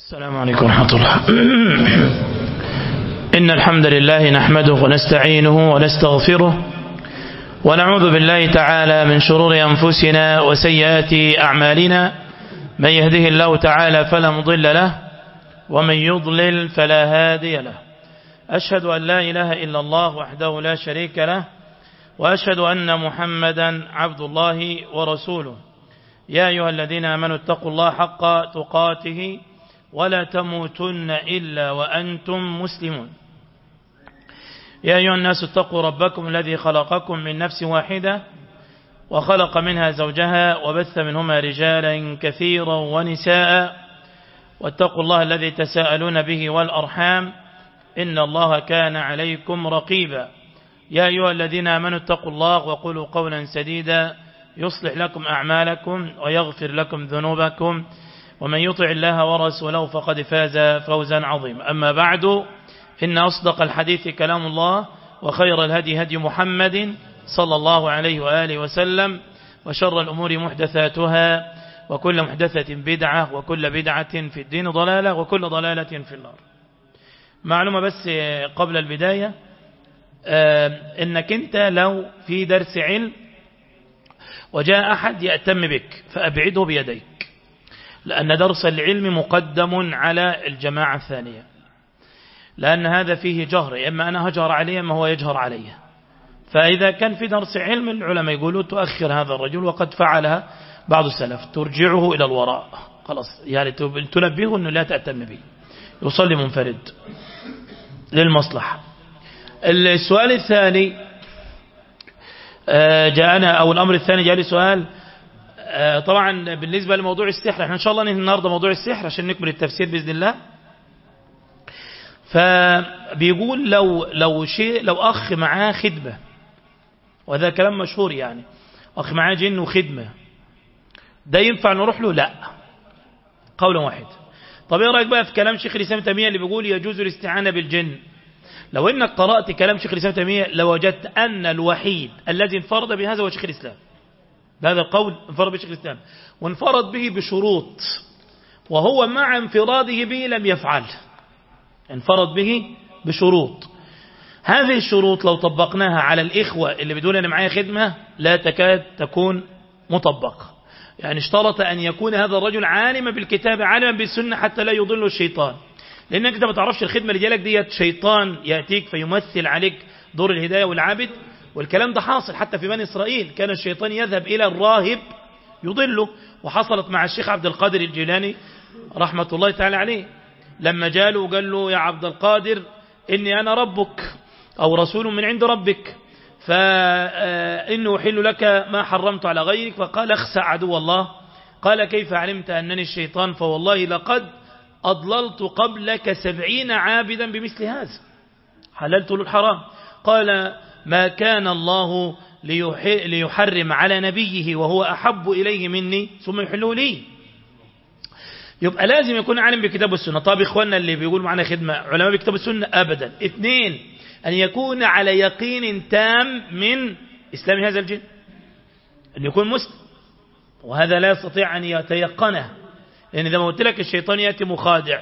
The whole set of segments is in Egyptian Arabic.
السلام عليكم ورحمة الله إن الحمد لله نحمده ونستعينه ونستغفره ونعوذ بالله تعالى من شرور أنفسنا وسيئات أعمالنا من يهده الله تعالى فلا مضل له ومن يضلل فلا هادي له أشهد أن لا إله إلا الله وحده لا شريك له وأشهد أن محمدا عبد الله ورسوله يا أيها الذين آمنوا اتقوا الله حق تقاته ولا تموتن إلا وأنتم مسلمون يا أيها الناس اتقوا ربكم الذي خلقكم من نفس واحدة وخلق منها زوجها وبث منهما رجالا كثيرا ونساء واتقوا الله الذي تساءلون به والأرحام إن الله كان عليكم رقيبا يا أيها الذين آمنوا اتقوا الله وقولوا قولا سديدا يصلح لكم أعمالكم ويغفر لكم ذنوبكم ومن يطع الله ورسوله فقد فاز فوزا عظيما أما بعد إن أصدق الحديث كلام الله وخير الهدي هدي محمد صلى الله عليه وآله وسلم وشر الأمور محدثاتها وكل محدثة بدعة وكل بدعة في الدين ضلالة وكل ضلالة في النار معلومة بس قبل البداية انك انت لو في درس علم وجاء أحد يأتم بك فأبعده بيديك لأن درس العلم مقدم على الجماعة الثانية لأن هذا فيه جهر إما أنا هجر عليه إما هو يجهر عليه فإذا كان في درس علم العلماء يقولوا تؤخر هذا الرجل وقد فعلها بعض السلف ترجعه إلى الوراء خلاص يعني تنبهه أنه لا تأتم به يصلي منفرد للمصلحة السؤال الثاني جاءنا أو الأمر الثاني جاء لي سؤال طبعا بالنسبة لموضوع السحر احنا إن شاء الله ننهي النهاردة موضوع السحر عشان نكمل التفسير بإذن الله فبيقول لو لو شيء لو أخ معاه خدمة وهذا كلام مشهور يعني أخ معاه جن وخدمة ده ينفع نروح له لا قولا واحد طب ايه رايك بقى في كلام شيخ الإسلام تيمية اللي بيقول يجوز الاستعانة بالجن لو انك قرأت كلام شيخ الإسلام تيمية لوجدت أن الوحيد الذي انفرد بهذا هو شيخ الإسلام بهذا القول انفرد به شيخ الإسلام وانفرد به بشروط وهو مع انفراده به لم يفعل انفرد به بشروط هذه الشروط لو طبقناها على الإخوة اللي بدون أن معايا خدمة لا تكاد تكون مطبقة يعني اشترط أن يكون هذا الرجل عالما بالكتاب عالما بالسنة حتى لا يضل الشيطان لأنك أنت ما تعرفش الخدمة اللي جالك ديت شيطان يأتيك فيمثل عليك دور الهداية والعابد والكلام ده حاصل حتى في بني إسرائيل كان الشيطان يذهب إلى الراهب يضله وحصلت مع الشيخ عبد القادر الجيلاني رحمة الله تعالى عليه لما جاله وقال له يا عبد القادر إني أنا ربك أو رسول من عند ربك فإنه أحل لك ما حرمت على غيرك فقال اخسع عدو الله قال كيف علمت أنني الشيطان فوالله لقد أضللت قبلك سبعين عابدا بمثل هذا حللت له الحرام قال ما كان الله ليحرم على نبيه وهو أحب إليه مني ثم يحله لي يبقى لازم يكون عالم بكتاب السنة طب إخواننا اللي بيقولوا معنا خدمة علماء بكتاب السنة أبدا اثنين أن يكون على يقين تام من إسلام هذا الجن أن يكون مسلم وهذا لا يستطيع أن يتيقنه لأن إذا ما قلت لك الشيطان يأتي مخادع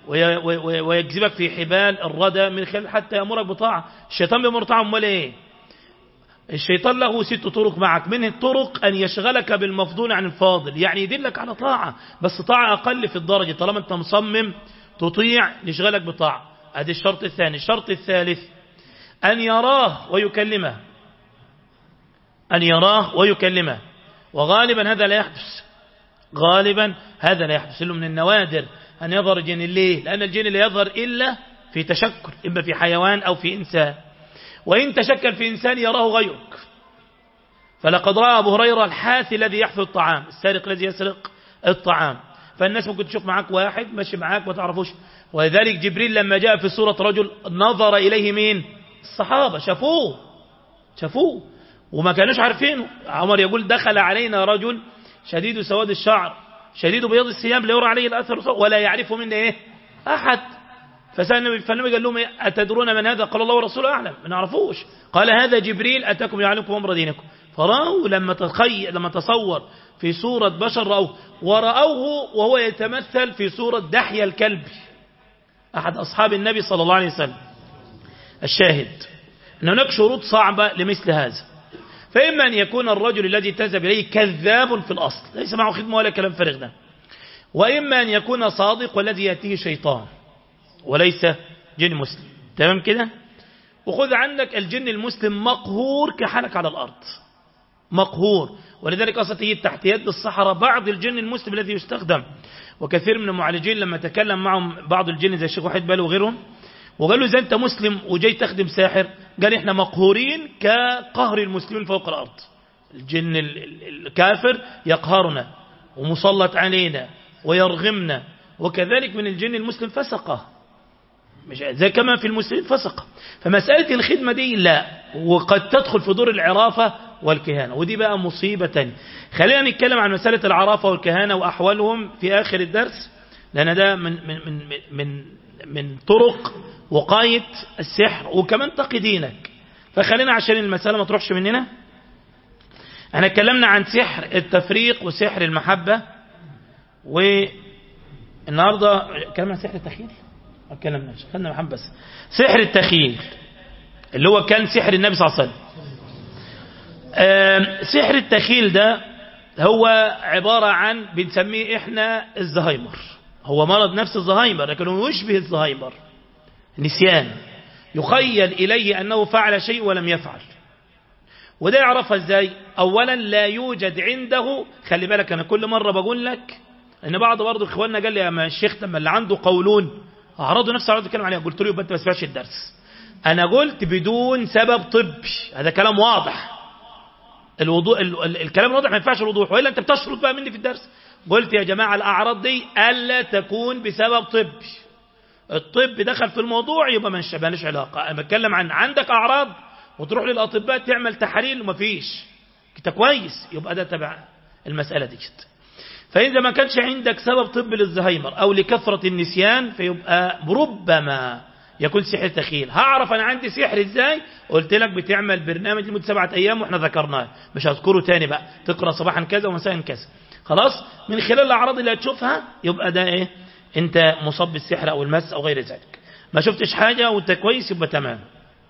ويجذبك في حبال الردى من خلال حتى يأمرك بطاعة الشيطان بيأمر طاعة أمال إيه الشيطان له ست طرق معك من الطرق أن يشغلك بالمفضول عن الفاضل يعني يدلك على طاعة بس طاعة أقل في الدرجة طالما أنت مصمم تطيع يشغلك بطاعة هذا الشرط الثاني الشرط الثالث أن يراه ويكلمه أن يراه ويكلمه وغالبا هذا لا يحدث غالبا هذا لا يحدث له من النوادر أن يظهر الجن ليه لأن الجن لا يظهر إلا في تشكل إما في حيوان أو في إنسان وإن تشكل في إنسان يراه غيرك فلقد رأى أبو هريرة الحاثي الذي يحفظ الطعام السارق الذي يسرق الطعام فالناس ممكن تشوف معك واحد ماشي معك ما تعرفوش ولذلك جبريل لما جاء في صورة رجل نظر إليه مين الصحابة شافوه شافوه وما كانوش عارفينه عمر يقول دخل علينا رجل شديد سواد الشعر شديد بياض الثياب لا يرى عليه الأثر ولا يعرفه منا إيه أحد فسأل النبي فالنبي قال لهم إيه؟ أتدرون من هذا قال الله ورسوله أعلم ما نعرفوش قال هذا جبريل أتاكم يعلمكم أمر دينكم فرأوا لما تخي لما تصور في صورة بشر رأوه ورأوه وهو يتمثل في صورة دحية الكلب أحد أصحاب النبي صلى الله عليه وسلم الشاهد أن هناك شروط صعبة لمثل هذا فإما أن يكون الرجل الذي تذهب إليه كذاب في الأصل ليس معه خدمة ولا كلام فارغ ده وإما أن يكون صادق والذي يأتيه شيطان وليس جن مسلم تمام كده وخذ عندك الجن المسلم مقهور كحالك على الأرض مقهور ولذلك أصلا تجد تحت يد الصحراء بعض الجن المسلم الذي يستخدم وكثير من المعالجين لما تكلم معهم بعض الجن زي الشيخ واحد باله وغيرهم وقال له إذا أنت مسلم وجاي تخدم ساحر قال إحنا مقهورين كقهر المسلمين فوق الأرض الجن الكافر يقهرنا ومسلط علينا ويرغمنا وكذلك من الجن المسلم فسقه مش زي كما في المسلمين فسق فمسألة الخدمة دي لا وقد تدخل في دور العرافة والكهانة ودي بقى مصيبة تانية خلينا نتكلم عن مسألة العرافة والكهانة وأحوالهم في آخر الدرس لأن ده من, من, من, من, من طرق وقاية السحر وكمان تقي دينك فخلينا عشان المسألة ما تروحش مننا احنا اتكلمنا عن سحر التفريق وسحر المحبة والنهاردة كلام عن سحر التخيل ما اتكلمناش خلينا محمد بس سحر التخيل اللي هو كان سحر النبي صلى الله عليه وسلم سحر التخيل ده هو عبارة عن بنسميه احنا الزهايمر هو مرض نفس الزهايمر لكنه يشبه الزهايمر نسيان يخيل إليه أنه فعل شيء ولم يفعل وده يعرفها ازاي اولا لا يوجد عنده خلي بالك انا كل مرة بقول لك ان بعض برضه اخواننا قال لي يا الشيخ لما اللي عنده قولون اعرضوا نفس اعرضوا الكلام عليها قلت له يبقى انت ما سمعتش الدرس انا قلت بدون سبب طبي هذا كلام واضح الوضوء ال ال الكلام الواضح ما ينفعش الوضوح والا انت بتشرط بقى مني في الدرس قلت يا جماعه الاعراض دي الا تكون بسبب طبي الطب دخل في الموضوع يبقى ما ماليش علاقه انا بتكلم عن عندك اعراض وتروح للاطباء تعمل تحاليل ومفيش انت كويس يبقى ده تبع المساله دي فاذا ما كانش عندك سبب طبي للزهايمر او لكثره النسيان فيبقى ربما يكون سحر تخيل هعرف انا عندي سحر ازاي قلت لك بتعمل برنامج لمده سبعة ايام واحنا ذكرناه مش هذكره تاني بقى تقرا صباحا كذا ومساء كذا خلاص من خلال الاعراض اللي هتشوفها يبقى ده ايه انت مصاب بالسحر او المس او غير ذلك ما شفتش حاجه وانت كويس يبقى تمام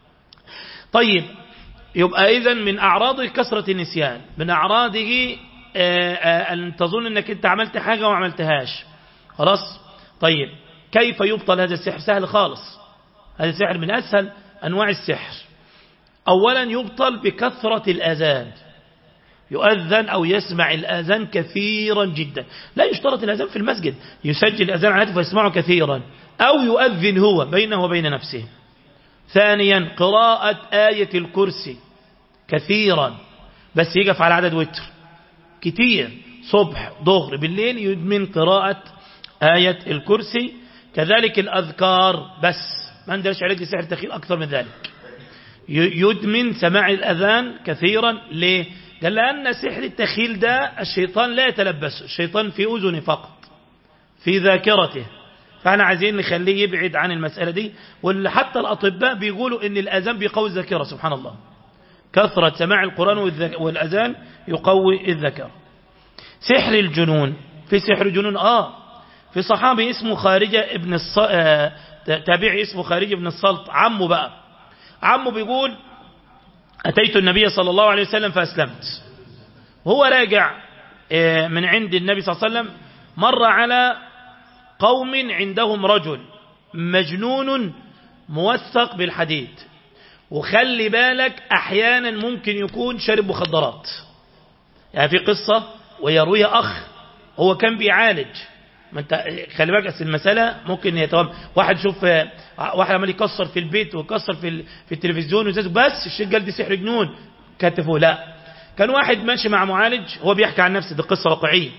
طيب يبقى اذا من اعراضه كثره النسيان من اعراضه ان تظن انك انت عملت حاجه وما عملتهاش خلاص طيب كيف يبطل هذا السحر سهل خالص هذا السحر من أسهل أنواع السحر أولا يبطل بكثرة الأذان يؤذن أو يسمع الأذان كثيرا جدا لا يشترط الأذان في المسجد يسجل الأذان على ويسمعه كثيرا أو يؤذن هو بينه وبين نفسه ثانيا قراءة آية الكرسي كثيرا بس يقف على عدد وتر كتير صبح ظهر بالليل يدمن قراءة آية الكرسي كذلك الأذكار بس ما عندناش علاج لسحر التخيل أكثر من ذلك يدمن سماع الأذان كثيرا ليه؟ قال لأن سحر التخيل ده الشيطان لا يتلبسه الشيطان في أذنه فقط في ذاكرته فاحنا عايزين نخليه يبعد عن المسألة دي وحتى الأطباء بيقولوا ان الأذان بيقوي الذاكرة سبحان الله كثرة سماع القرآن والأذان يقوي الذاكرة سحر الجنون في سحر الجنون آه في صحابي اسمه خارجة ابن الص... آه تابعي اسمه خارجة ابن السلط عمه بقى عمه بيقول أتيت النبي صلى الله عليه وسلم فأسلمت وهو راجع آه من عند النبي صلى الله عليه وسلم مر على قوم عندهم رجل مجنون موثق بالحديد وخلي بالك احيانا ممكن يكون شارب مخدرات يعني في قصة ويرويها اخ هو كان بيعالج ما انت خلي بالك المسألة ممكن يتوهم واحد شوف واحد عمال يكسر في البيت ويكسر في في التلفزيون وزيز بس الشيخ قال دي سحر جنون كتفه لا كان واحد ماشي مع معالج هو بيحكي عن نفسه دي قصة واقعية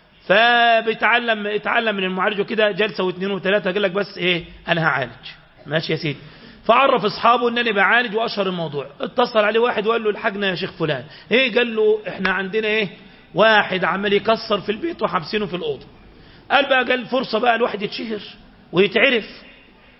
فبيتعلم اتعلم من المعالج وكده جلسة واثنين وثلاثة قال لك بس ايه انا هعالج ماشي يا سيدي فعرف اصحابه ان انا بعالج واشهر الموضوع اتصل عليه واحد وقال له الحقنا يا شيخ فلان ايه قال له احنا عندنا ايه واحد عمال يكسر في البيت وحابسينه في الاوضه قال بقى قال فرصه بقى الواحد يتشهر ويتعرف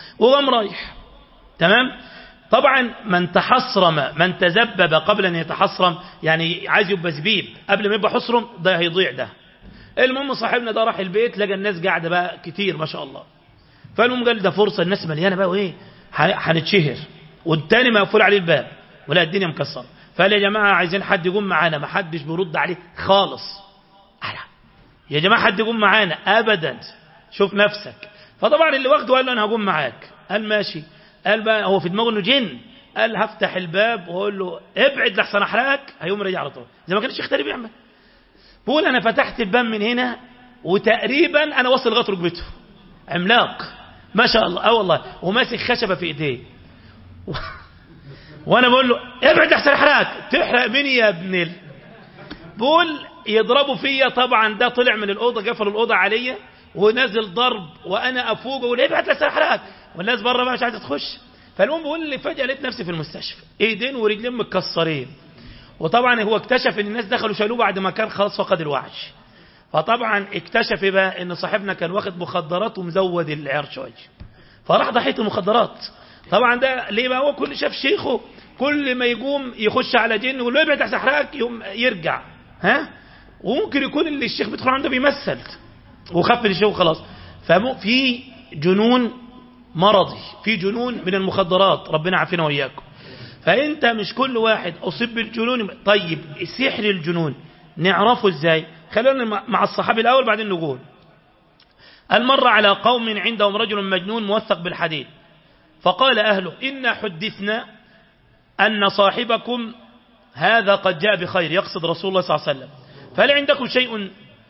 وقام رايح تمام طبعا من تحصرم من تذبب قبل أن يتحصرم يعني عايز يبقى زبيب قبل ما يبقى حصرم ده هيضيع ده المهم صاحبنا ده راح البيت لقى الناس قاعدة بقى كتير ما شاء الله فالمهم قال ده فرصة الناس مليانة بقى وايه هنتشهر والتاني مقفول عليه الباب ولا الدنيا مكسرة فقال يا جماعة عايزين حد يقوم معانا ما حدش بيرد عليه خالص ألا. يا جماعة حد يقوم معانا أبدا شوف نفسك فطبعا اللي واخده قال له أنا هقوم معاك قال ماشي قال بقى هو في دماغه انه جن قال هفتح الباب واقول له ابعد لحسن احرقك هيقوم رجع على طول زي ما كان الشيخ تاني بيعمل بقول انا فتحت الباب من هنا وتقريبا انا واصل لغايه ركبته عملاق ما شاء الله اه والله وماسك خشبه في ايديه و... وانا بقول له ابعد لحسن احرقك تحرق مني يا ابن ال... بقول يضربوا فيا طبعا ده طلع من الاوضه قفل الاوضه عليا ونزل ضرب وانا افوق واقول ابعد لحسن احرقك والناس بره بقى مش عايزه تخش فالمهم بيقول لي فجاه لقيت نفسي في المستشفى ايدين ورجلين متكسرين وطبعا هو اكتشف ان الناس دخلوا شالوه بعد ما كان خلاص فقد الوعي فطبعا اكتشف بقى ان صاحبنا كان واخد مخدرات ومزود العيار شويه فراح ضحيه المخدرات طبعا ده ليه بقى هو كل شاف شيخه كل ما يقوم يخش على جن يقول له ابعد احرقك يقوم يرجع ها وممكن يكون اللي الشيخ بيدخل عنده بيمثل وخف الشيخ وخلاص ففي جنون مرضي في جنون من المخدرات ربنا عافينا وإياكم فأنت مش كل واحد أصيب بالجنون طيب سحر الجنون نعرفه إزاي خلينا مع الصحابي الأول بعدين نقول المرة على قوم عندهم رجل مجنون موثق بالحديد فقال أهله إن حدثنا أن صاحبكم هذا قد جاء بخير يقصد رسول الله صلى الله عليه وسلم فهل عندكم شيء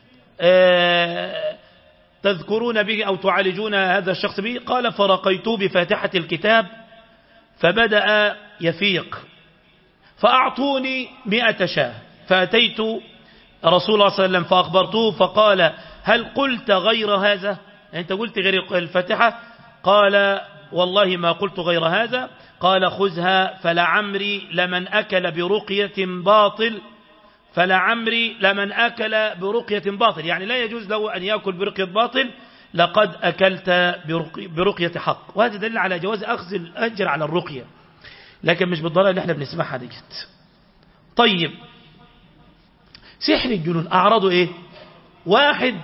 آه تذكرون به أو تعالجون هذا الشخص به قال فرقيته بفاتحة الكتاب فبدأ يفيق فأعطوني مئة شاه فأتيت رسول الله صلى الله عليه وسلم فأخبرته فقال هل قلت غير هذا أنت قلت غير الفاتحة قال والله ما قلت غير هذا قال خذها فلعمري لمن أكل برقية باطل فلعمري لمن أكل برقية باطل يعني لا يجوز له أن يأكل برقية باطل لقد أكلت برقية حق وهذا دليل على جواز أخذ الأجر على الرقية لكن مش بالضرورة اللي احنا بنسمعها ديت طيب سحر الجنون أعرضه إيه واحد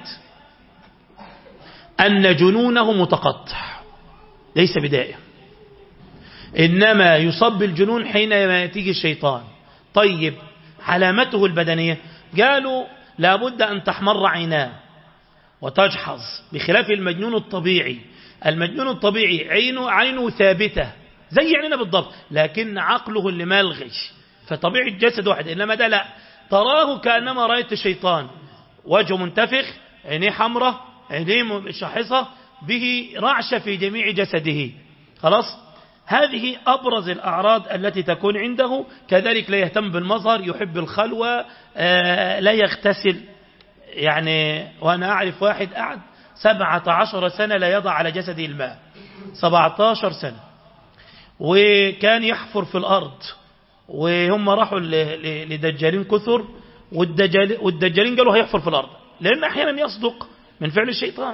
أن جنونه متقطع ليس بدائم إنما يصب الجنون حينما يتيجي الشيطان طيب علامته البدنية قالوا لابد أن تحمر عيناه وتجحظ بخلاف المجنون الطبيعي المجنون الطبيعي عينه عينه ثابتة زي عيننا بالضبط لكن عقله اللي ملغي فطبيعي الجسد واحد إنما ده لا تراه كأنما رأيت الشيطان وجهه منتفخ عينيه حمراء عينيه شاحصة به رعشة في جميع جسده خلاص هذه أبرز الأعراض التي تكون عنده كذلك لا يهتم بالمظهر يحب الخلوة لا يغتسل يعني وأنا أعرف واحد قعد سبعة عشر سنة لا يضع على جسده الماء سبعة عشر سنة وكان يحفر في الأرض وهم راحوا لدجالين كثر والدجالين قالوا هيحفر في الأرض لأن أحيانا يصدق من فعل الشيطان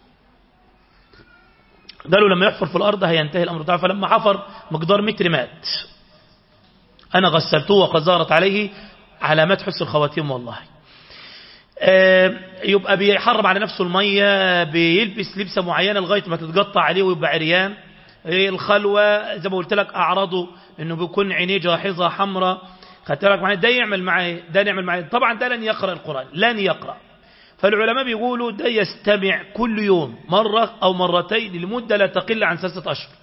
قالوا لما يحفر في الأرض هينتهي الأمر بتاعه فلما حفر مقدار متر مات أنا غسلته وقزارت عليه علامات حسن الخواتيم والله يبقى بيحرم على نفسه المية بيلبس لبسة معينة لغاية ما تتقطع عليه ويبقى عريان الخلوة زي ما قلت لك أعرضه انه بيكون عينيه جاحظة حمراء خدت بالك معايا ده يعمل معايا ده يعمل معايا طبعا ده لن يقرأ القرآن لن يقرأ فالعلماء بيقولوا ده يستمع كل يوم مرة أو مرتين لمدة لا تقل عن ستة أشهر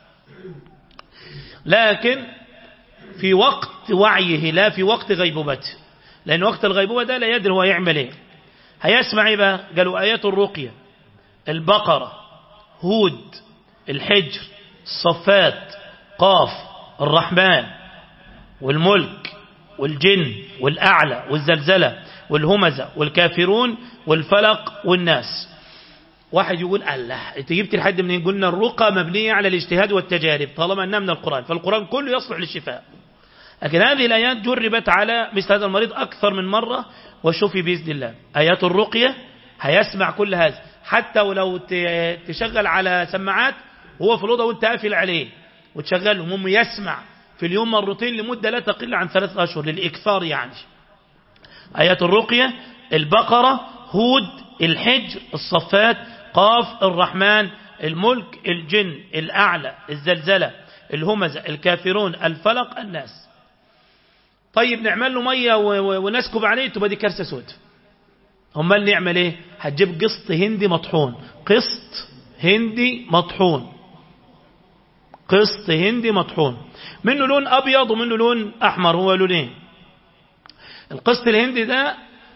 لكن في وقت وعيه لا في وقت غيبوبته لأن وقت الغيبوبة ده لا يدري هو يعمل ايه هيسمع ايه بقى قالوا آيات الرقية البقرة هود الحجر الصفات قاف الرحمن والملك والجن والأعلى والزلزلة والهمزة والكافرون والفلق والناس واحد يقول الله انت جبت لحد منين قلنا الرقى مبنية على الاجتهاد والتجارب طالما انها من القرآن فالقرآن كله يصلح للشفاء لكن هذه الآيات جربت على مثل هذا المريض أكثر من مرة وشوفي بإذن الله آيات الرقية هيسمع كل هذا حتى ولو تشغل على سماعات وهو في الأوضة وانت قافل عليه وتشغله المهم يسمع في اليوم مرتين لمدة لا تقل عن ثلاثة أشهر للإكثار يعني آيات الرقية البقرة هود الحجر الصفات قاف الرحمن الملك الجن الأعلى الزلزلة الهمزة الكافرون الفلق الناس طيب نعمل له مية ونسكب عليه تبقى دي كارثة سود امال نعمل ايه هتجيب قسط هندي مطحون قسط هندي مطحون قسط هندي مطحون منه لون ابيض ومنه لون احمر هو لونين القسط الهندي ده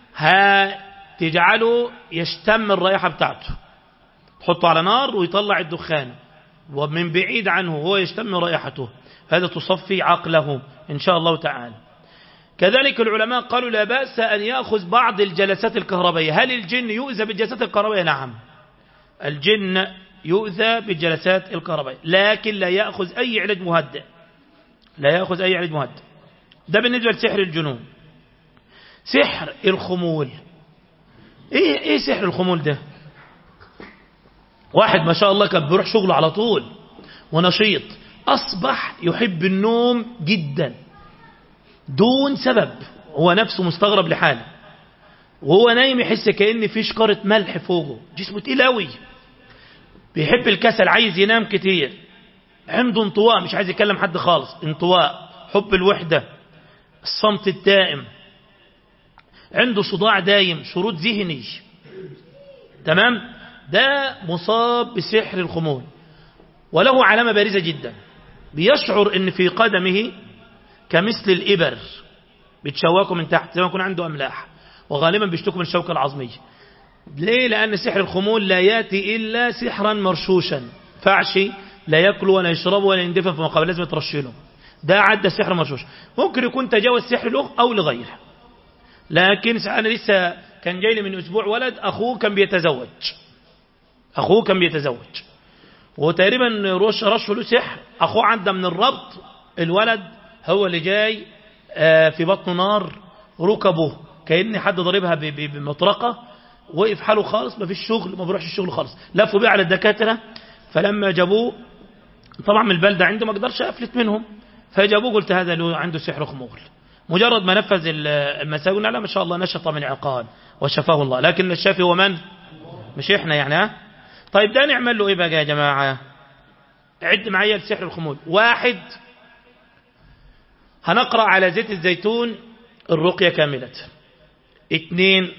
هتجعله يشتم الرائحة بتاعته تحطه على نار ويطلع الدخان ومن بعيد عنه هو يشتم رائحته هذا تصفي عقله إن شاء الله تعالى كذلك العلماء قالوا لا بأس أن يأخذ بعض الجلسات الكهربائية هل الجن يؤذى بالجلسات الكهربائية نعم الجن يؤذى بالجلسات الكهربائية لكن لا يأخذ أي علاج مهدئ لا يأخذ أي علاج مهدئ ده بالنسبة لسحر الجنون سحر الخمول ايه, إيه سحر الخمول ده واحد ما شاء الله كان بيروح شغله على طول ونشيط أصبح يحب النوم جدا دون سبب هو نفسه مستغرب لحاله وهو نايم يحس كأن في شكارة ملح فوقه جسمه تقيل قوي بيحب الكسل عايز ينام كتير عنده انطواء مش عايز يكلم حد خالص انطواء حب الوحدة الصمت الدائم عنده صداع دايم شرود ذهني تمام ده مصاب بسحر الخمول وله علامة بارزة جدا بيشعر ان في قدمه كمثل الإبر بتشوكه من تحت زي ما يكون عنده أملاح وغالبا بيشتكوا من الشوكة العظمية ليه لأن سحر الخمول لا يأتي إلا سحرا مرشوشا فعشي لا يأكل ولا يشرب ولا يندفن في مقابل لازم يترشله ده عدى سحر مرشوش ممكن يكون تجاوز سحر له أو لغيره لكن أنا لسه كان جاي لي من أسبوع ولد أخوه كان بيتزوج أخوه كان بيتزوج وتقريبا رش رش له سحر أخوه عنده من الربط الولد هو اللي جاي في بطنه نار ركبه كأن حد ضربها بمطرقة وقف حاله خالص ما فيش شغل ما بيروحش الشغل خالص لفوا بيه على الدكاترة فلما جابوه طبعا من البلدة عنده ما قدرش أفلت منهم فجابوه قلت هذا له عنده سحر خمول مجرد ما نفذ المساوي لا ما شاء الله نشط من عقال وشفاه الله لكن الشافي هو من مش احنا يعني ها طيب ده نعمل له ايه بقى يا جماعة عد معايا السحر الخمول واحد هنقرأ على زيت الزيتون الرقية كاملة اثنين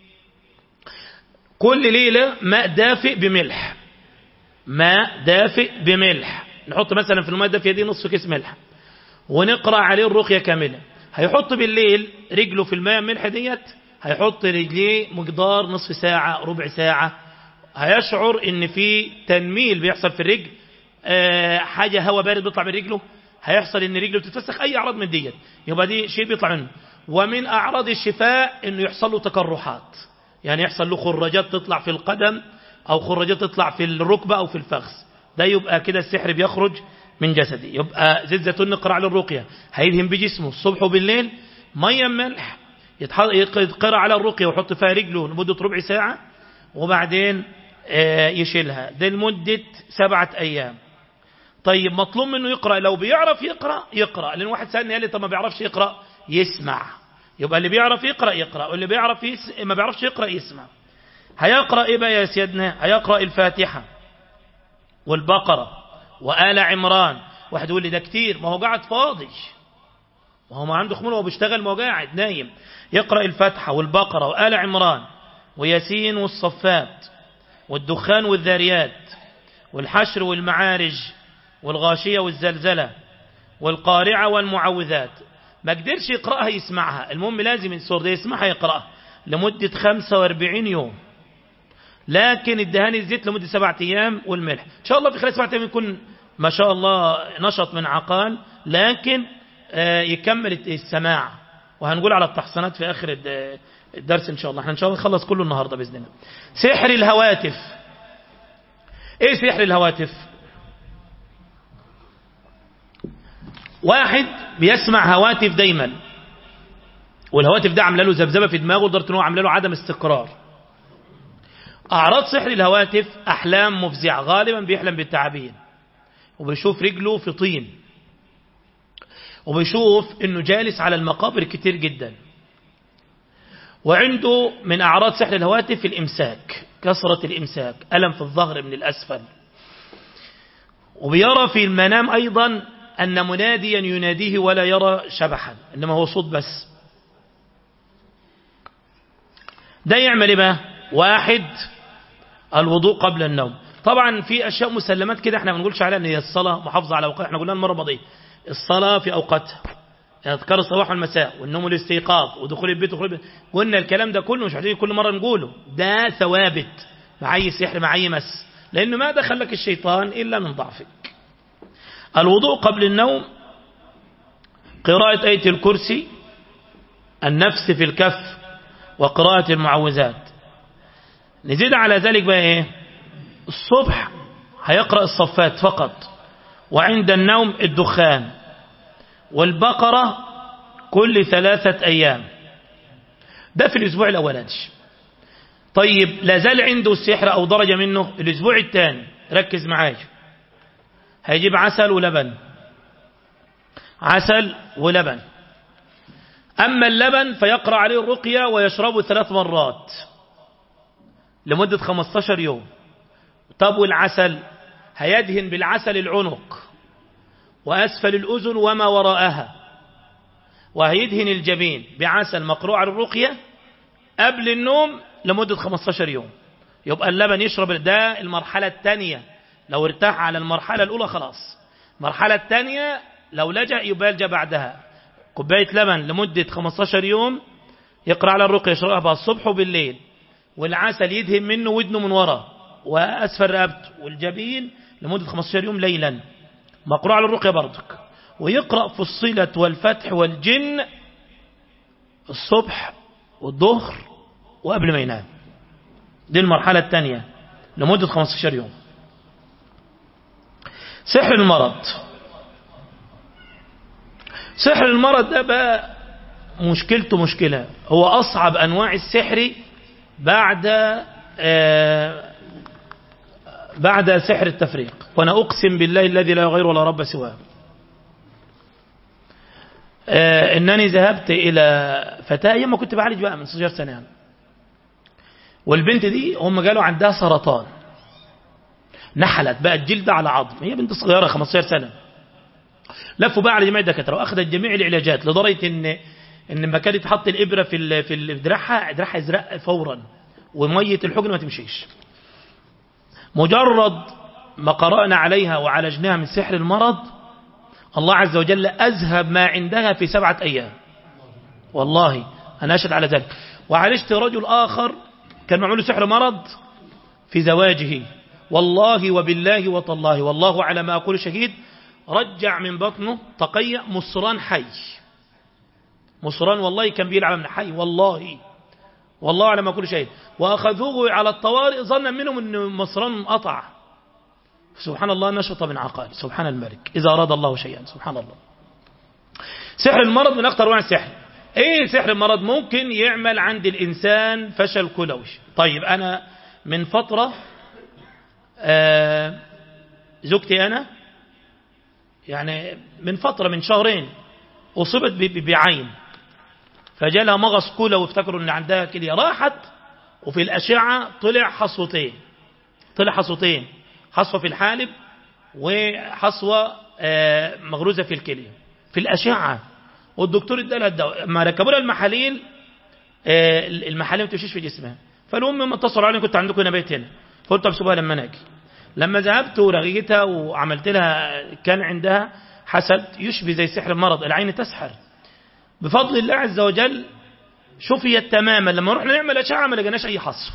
كل ليلة ماء دافئ بملح ماء دافئ بملح نحط مثلا في الماء الدافئة دي نصف كيس ملح ونقرأ عليه الرقية كاملة هيحط بالليل رجله في الماء ملح ديت هيحط رجليه مقدار نصف ساعة ربع ساعة هيشعر ان في تنميل بيحصل في الرجل أه حاجة هواء بارد بيطلع من رجله هيحصل ان رجله بتتفسخ اي اعراض من ديت يبقى دي شيء بيطلع منه ومن اعراض الشفاء انه يحصل له تكرحات يعني يحصل له خراجات تطلع في القدم او خراجات تطلع في الركبة او في الفخذ ده يبقى كده السحر بيخرج من جسدي يبقى زيت زيتون نقرا على الرقية هيدهن بجسمه الصبح وبالليل ميه ملح يتقرا على الرقية ويحط فيها رجله لمدة ربع ساعة وبعدين يشيلها ده لمدة سبعة أيام طيب مطلوب منه يقرأ لو بيعرف يقرأ يقرأ لأن واحد سألني قال لي طب ما بيعرفش يقرأ يسمع يبقى اللي بيعرف يقرأ يقرأ واللي بيعرف يس... ما بيعرفش يقرأ يسمع هيقرأ إيه بقى يا سيدنا هيقرأ الفاتحة والبقرة وآل عمران واحد يقول لي ده كتير ما هو قاعد فاضي ما هو ما عنده خمول وهو بيشتغل ما هو قاعد نايم يقرأ الفاتحة والبقرة وآل عمران وياسين والصفات والدخان والذاريات والحشر والمعارج والغاشية والزلزلة والقارعة والمعوذات ما قدرش يقرأها يسمعها المهم لازم السور ده يسمعها يقرأها لمدة 45 يوم لكن الدهان الزيت لمدة سبعة أيام والملح إن شاء الله في خلال سبعة أيام يكون ما شاء الله نشط من عقال لكن يكمل السماع وهنقول على التحصينات في آخر الدرس إن شاء الله احنا إن شاء الله نخلص كله النهاردة بإذن الله سحر الهواتف إيه سحر الهواتف واحد بيسمع هواتف دايما والهواتف ده عامله له ذبذبه في دماغه لدرجه ان هو عامله له عدم استقرار اعراض سحر الهواتف احلام مفزعه غالبا بيحلم بالتعابين وبيشوف رجله في طين وبيشوف انه جالس على المقابر كتير جدا وعنده من اعراض سحر الهواتف الامساك كثرة الامساك الم في الظهر من الاسفل وبيرى في المنام ايضا ان مناديا يناديه ولا يرى شبحا انما هو صوت بس ده يعمل ايه بقى واحد الوضوء قبل النوم طبعا في اشياء مسلمات كده احنا ما بنقولش عليها ان هي الصلاه محافظه على اوقات احنا قلنا المره الماضيه الصلاه في اوقاتها اذكار الصباح والمساء والنوم والاستيقاظ ودخول البيت ودخول البيت قلنا الكلام ده كله مش محتاجين كل مره نقوله ده ثوابت مع اي سحر مع اي مس لانه ما دخلك الشيطان الا من ضعفك الوضوء قبل النوم قراءه ايه الكرسي النفس في الكف وقراءه المعوذات نزيد على ذلك بقى ايه الصبح هيقرأ الصفات فقط وعند النوم الدخان والبقرة كل ثلاثة أيام ده في الأسبوع الأولاني طيب لا زال عنده السحر أو درجة منه الأسبوع الثاني ركز معايا هيجيب عسل ولبن عسل ولبن أما اللبن فيقرأ عليه الرقية ويشربه ثلاث مرات لمدة 15 يوم طب والعسل هيدهن بالعسل العنق وأسفل الأذن وما وراءها وهيدهن الجبين بعسل مقروع على الرقية قبل النوم لمدة 15 يوم يبقى اللبن يشرب ده المرحلة الثانية لو ارتاح على المرحلة الأولى خلاص المرحلة الثانية لو لجأ يبقى يلجأ بعدها كوباية لبن لمدة 15 يوم يقرأ على الرقية يشربها الصبح وبالليل والعسل يدهن منه ودنه من ورا وأسفل رقبته والجبين لمدة 15 يوم ليلا مقروع على الرقية برضك ويقرأ في الصلة والفتح والجن الصبح والظهر وقبل ما ينام دي المرحلة الثانية لمدة 15 يوم سحر المرض سحر المرض ده بقى مشكلته مشكلة هو أصعب أنواع السحر بعد آه بعد سحر التفريق وأنا أقسم بالله الذي لا غير ولا رب سواه آه إنني ذهبت إلى فتاة يوم كنت بعالج بقى من 16 سنة يعني. والبنت دي هم قالوا عندها سرطان نحلت بقت جلد على عظم هي بنت صغيرة 15 سنة لفوا بقى على جميع الدكاترة وأخذت جميع العلاجات لدرجة إن إن لما كانت تحط الإبرة في في دراعها دراعها يزرق فورا ومية الحجن ما تمشيش مجرد ما قرأنا عليها وعالجناها من سحر المرض الله عز وجل أذهب ما عندها في سبعة أيام والله أنا أشهد على ذلك وعالجت رجل آخر كان معمول سحر مرض في زواجه والله وبالله وطالله والله على ما أقول شهيد رجع من بطنه تقيأ مصران حي مصران والله كان بيلعب من حي والله والله على ما أقول شهيد وأخذوه على الطوارئ ظنا منهم أن مصران قطع سبحان الله نشط من عقال سبحان الملك إذا أراد الله شيئا سبحان الله سحر المرض من أخطر أنواع السحر ايه سحر المرض ممكن يعمل عند الانسان فشل كلوي طيب انا من فترة آه زوجتي انا يعني من فترة من شهرين اصيبت بعين فجالها مغص كلى وافتكروا ان عندها كلية راحت وفي الاشعة طلع حصوتين طلع حصوتين حصوة في الحالب وحصوة آه مغروزة في الكلية في الاشعة والدكتور ادى لها الدواء ما ركبوا لها المحاليل آه المحاليل ما تمشيش في جسمها فالام ما اتصلوا علينا كنت عندكم هنا بيت هنا فقلت ابسطوها لما ناجي لما ذهبت ورغيتها وعملت لها كان عندها حسد يشبه زي سحر المرض العين تسحر بفضل الله عز وجل شفيت تماما لما رحنا نعمل اشعه ما لقيناش اي حصف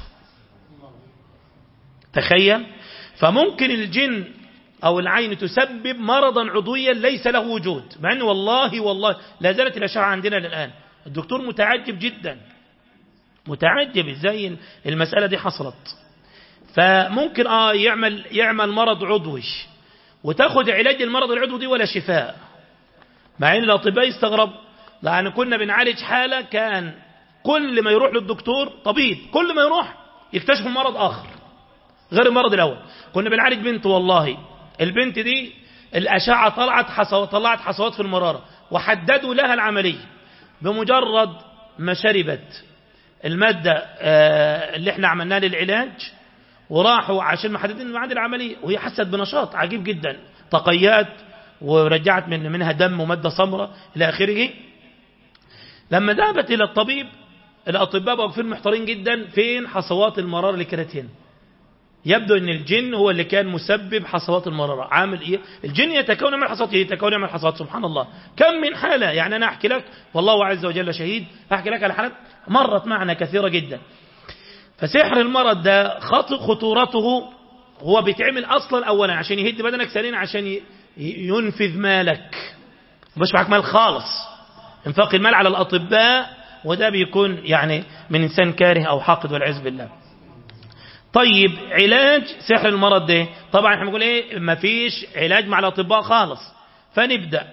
تخيل فممكن الجن أو العين تسبب مرضا عضويا ليس له وجود مع أنه والله والله لا زالت الأشعة عندنا الآن الدكتور متعجب جدا متعجب ازاي المسألة دي حصلت فممكن آه يعمل, يعمل مرض عضوي وتاخد علاج المرض العضوي دي ولا شفاء مع أن الأطباء يستغرب لأن كنا بنعالج حالة كان كل ما يروح للدكتور طبيب كل ما يروح يكتشف مرض آخر غير المرض الأول كنا بنعالج بنت والله البنت دي الأشعة طلعت حصوات طلعت حصوات في المرارة وحددوا لها العملية بمجرد ما شربت المادة اللي احنا عملناها للعلاج وراحوا عشان محددين ميعاد العملية وهي حست بنشاط عجيب جدا تقيأت ورجعت من منها دم ومادة سمراء إلى آخره لما ذهبت إلى الطبيب الأطباء واقفين محتارين جدا فين حصوات المرارة اللي كانت هنا يبدو ان الجن هو اللي كان مسبب حصوات المرارة عامل ايه الجن يتكون من الحصوات يتكون من الحصوات سبحان الله كم من حالة يعني انا احكي لك والله عز وجل شهيد احكي لك على حالات مرت معنا كثيرة جدا فسحر المرض ده خط خطورته هو بيتعمل اصلا اولا عشان يهد بدنك ثانيا عشان ينفذ مالك مش معك مال خالص انفاق المال على الاطباء وده بيكون يعني من انسان كاره او حاقد والعياذ بالله طيب علاج سحر المرض ده طبعا احنا بنقول ايه مفيش علاج مع الاطباء خالص فنبدا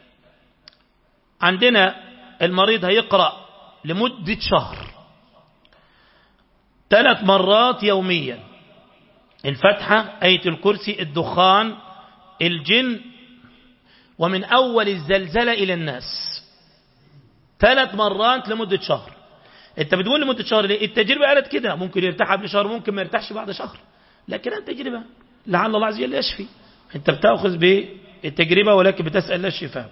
عندنا المريض هيقرا لمده شهر ثلاث مرات يوميا الفتحه ايه الكرسي الدخان الجن ومن اول الزلزله الى الناس ثلاث مرات لمده شهر انت بتقول لمده شهر ليه التجربه قالت كده ممكن يرتاح قبل شهر ممكن ما يرتاحش بعد شهر لكن التجربه لعل الله عز وجل يشفي انت بتاخذ بالتجربه ولكن بتسال الله الشفاء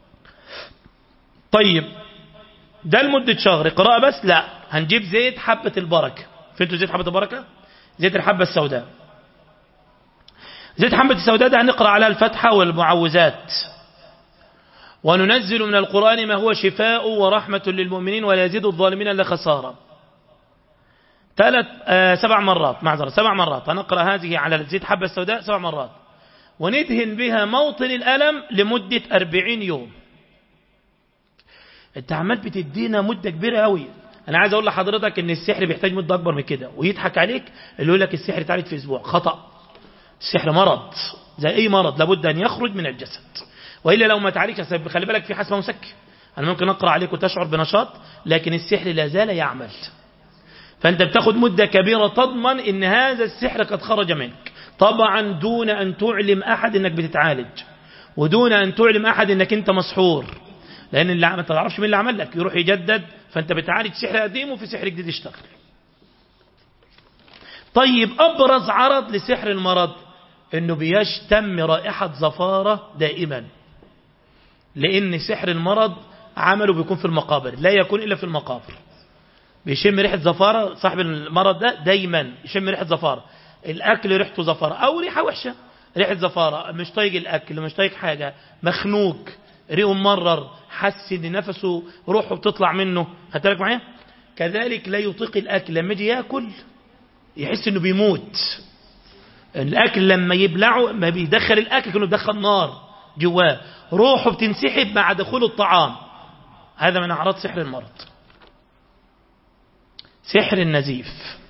طيب ده لمده شهر قراءه بس لا هنجيب زيت حبه البركه فهمتوا زيت حبه البركه زيت الحبه السوداء زيت حبه السوداء ده هنقرا عليها الفتحه والمعوذات وننزل من القرآن ما هو شفاء ورحمة للمؤمنين ولا يزيد الظالمين إلا خسارة ثلاث آه سبع مرات معذرة سبع مرات هنقرأ هذه على الزيت حبة السوداء سبع مرات وندهن بها موطن الألم لمدة أربعين يوم انت عمال بتدينا مدة كبيرة قوي انا عايز اقول لحضرتك ان السحر بيحتاج مدة اكبر من كده ويضحك عليك اللي يقول لك السحر اتعالج في اسبوع خطأ السحر مرض زي اي مرض لابد ان يخرج من الجسد وإلا لو ما تعالجش خلي بالك في حسبة مسكن أنا ممكن أقرأ عليك وتشعر بنشاط لكن السحر لا زال يعمل فأنت بتاخد مدة كبيرة تضمن إن هذا السحر قد خرج منك طبعا دون أن تعلم أحد إنك بتتعالج ودون أن تعلم أحد إنك أنت مسحور لأن اللي ما تعرفش مين اللي عمل لك يروح يجدد فأنت بتعالج سحر قديم وفي سحر جديد يشتغل طيب أبرز عرض لسحر المرض إنه بيشتم رائحة زفارة دائما لأن سحر المرض عمله بيكون في المقابر لا يكون إلا في المقابر بيشم ريحة زفارة صاحب المرض ده دايما يشم ريحة زفارة الأكل ريحته زفارة أو ريحة وحشة ريحة زفارة مش طايق الأكل مش طايق حاجة مخنوق ريقه مرر حس ان نفسه روحه بتطلع منه خدت بالك معايا كذلك لا يطيق الأكل لما يجي ياكل يحس انه بيموت الأكل لما يبلعه ما بيدخل الأكل كأنه بيدخل نار جواه روحه بتنسحب مع دخول الطعام هذا من أعراض سحر المرض سحر النزيف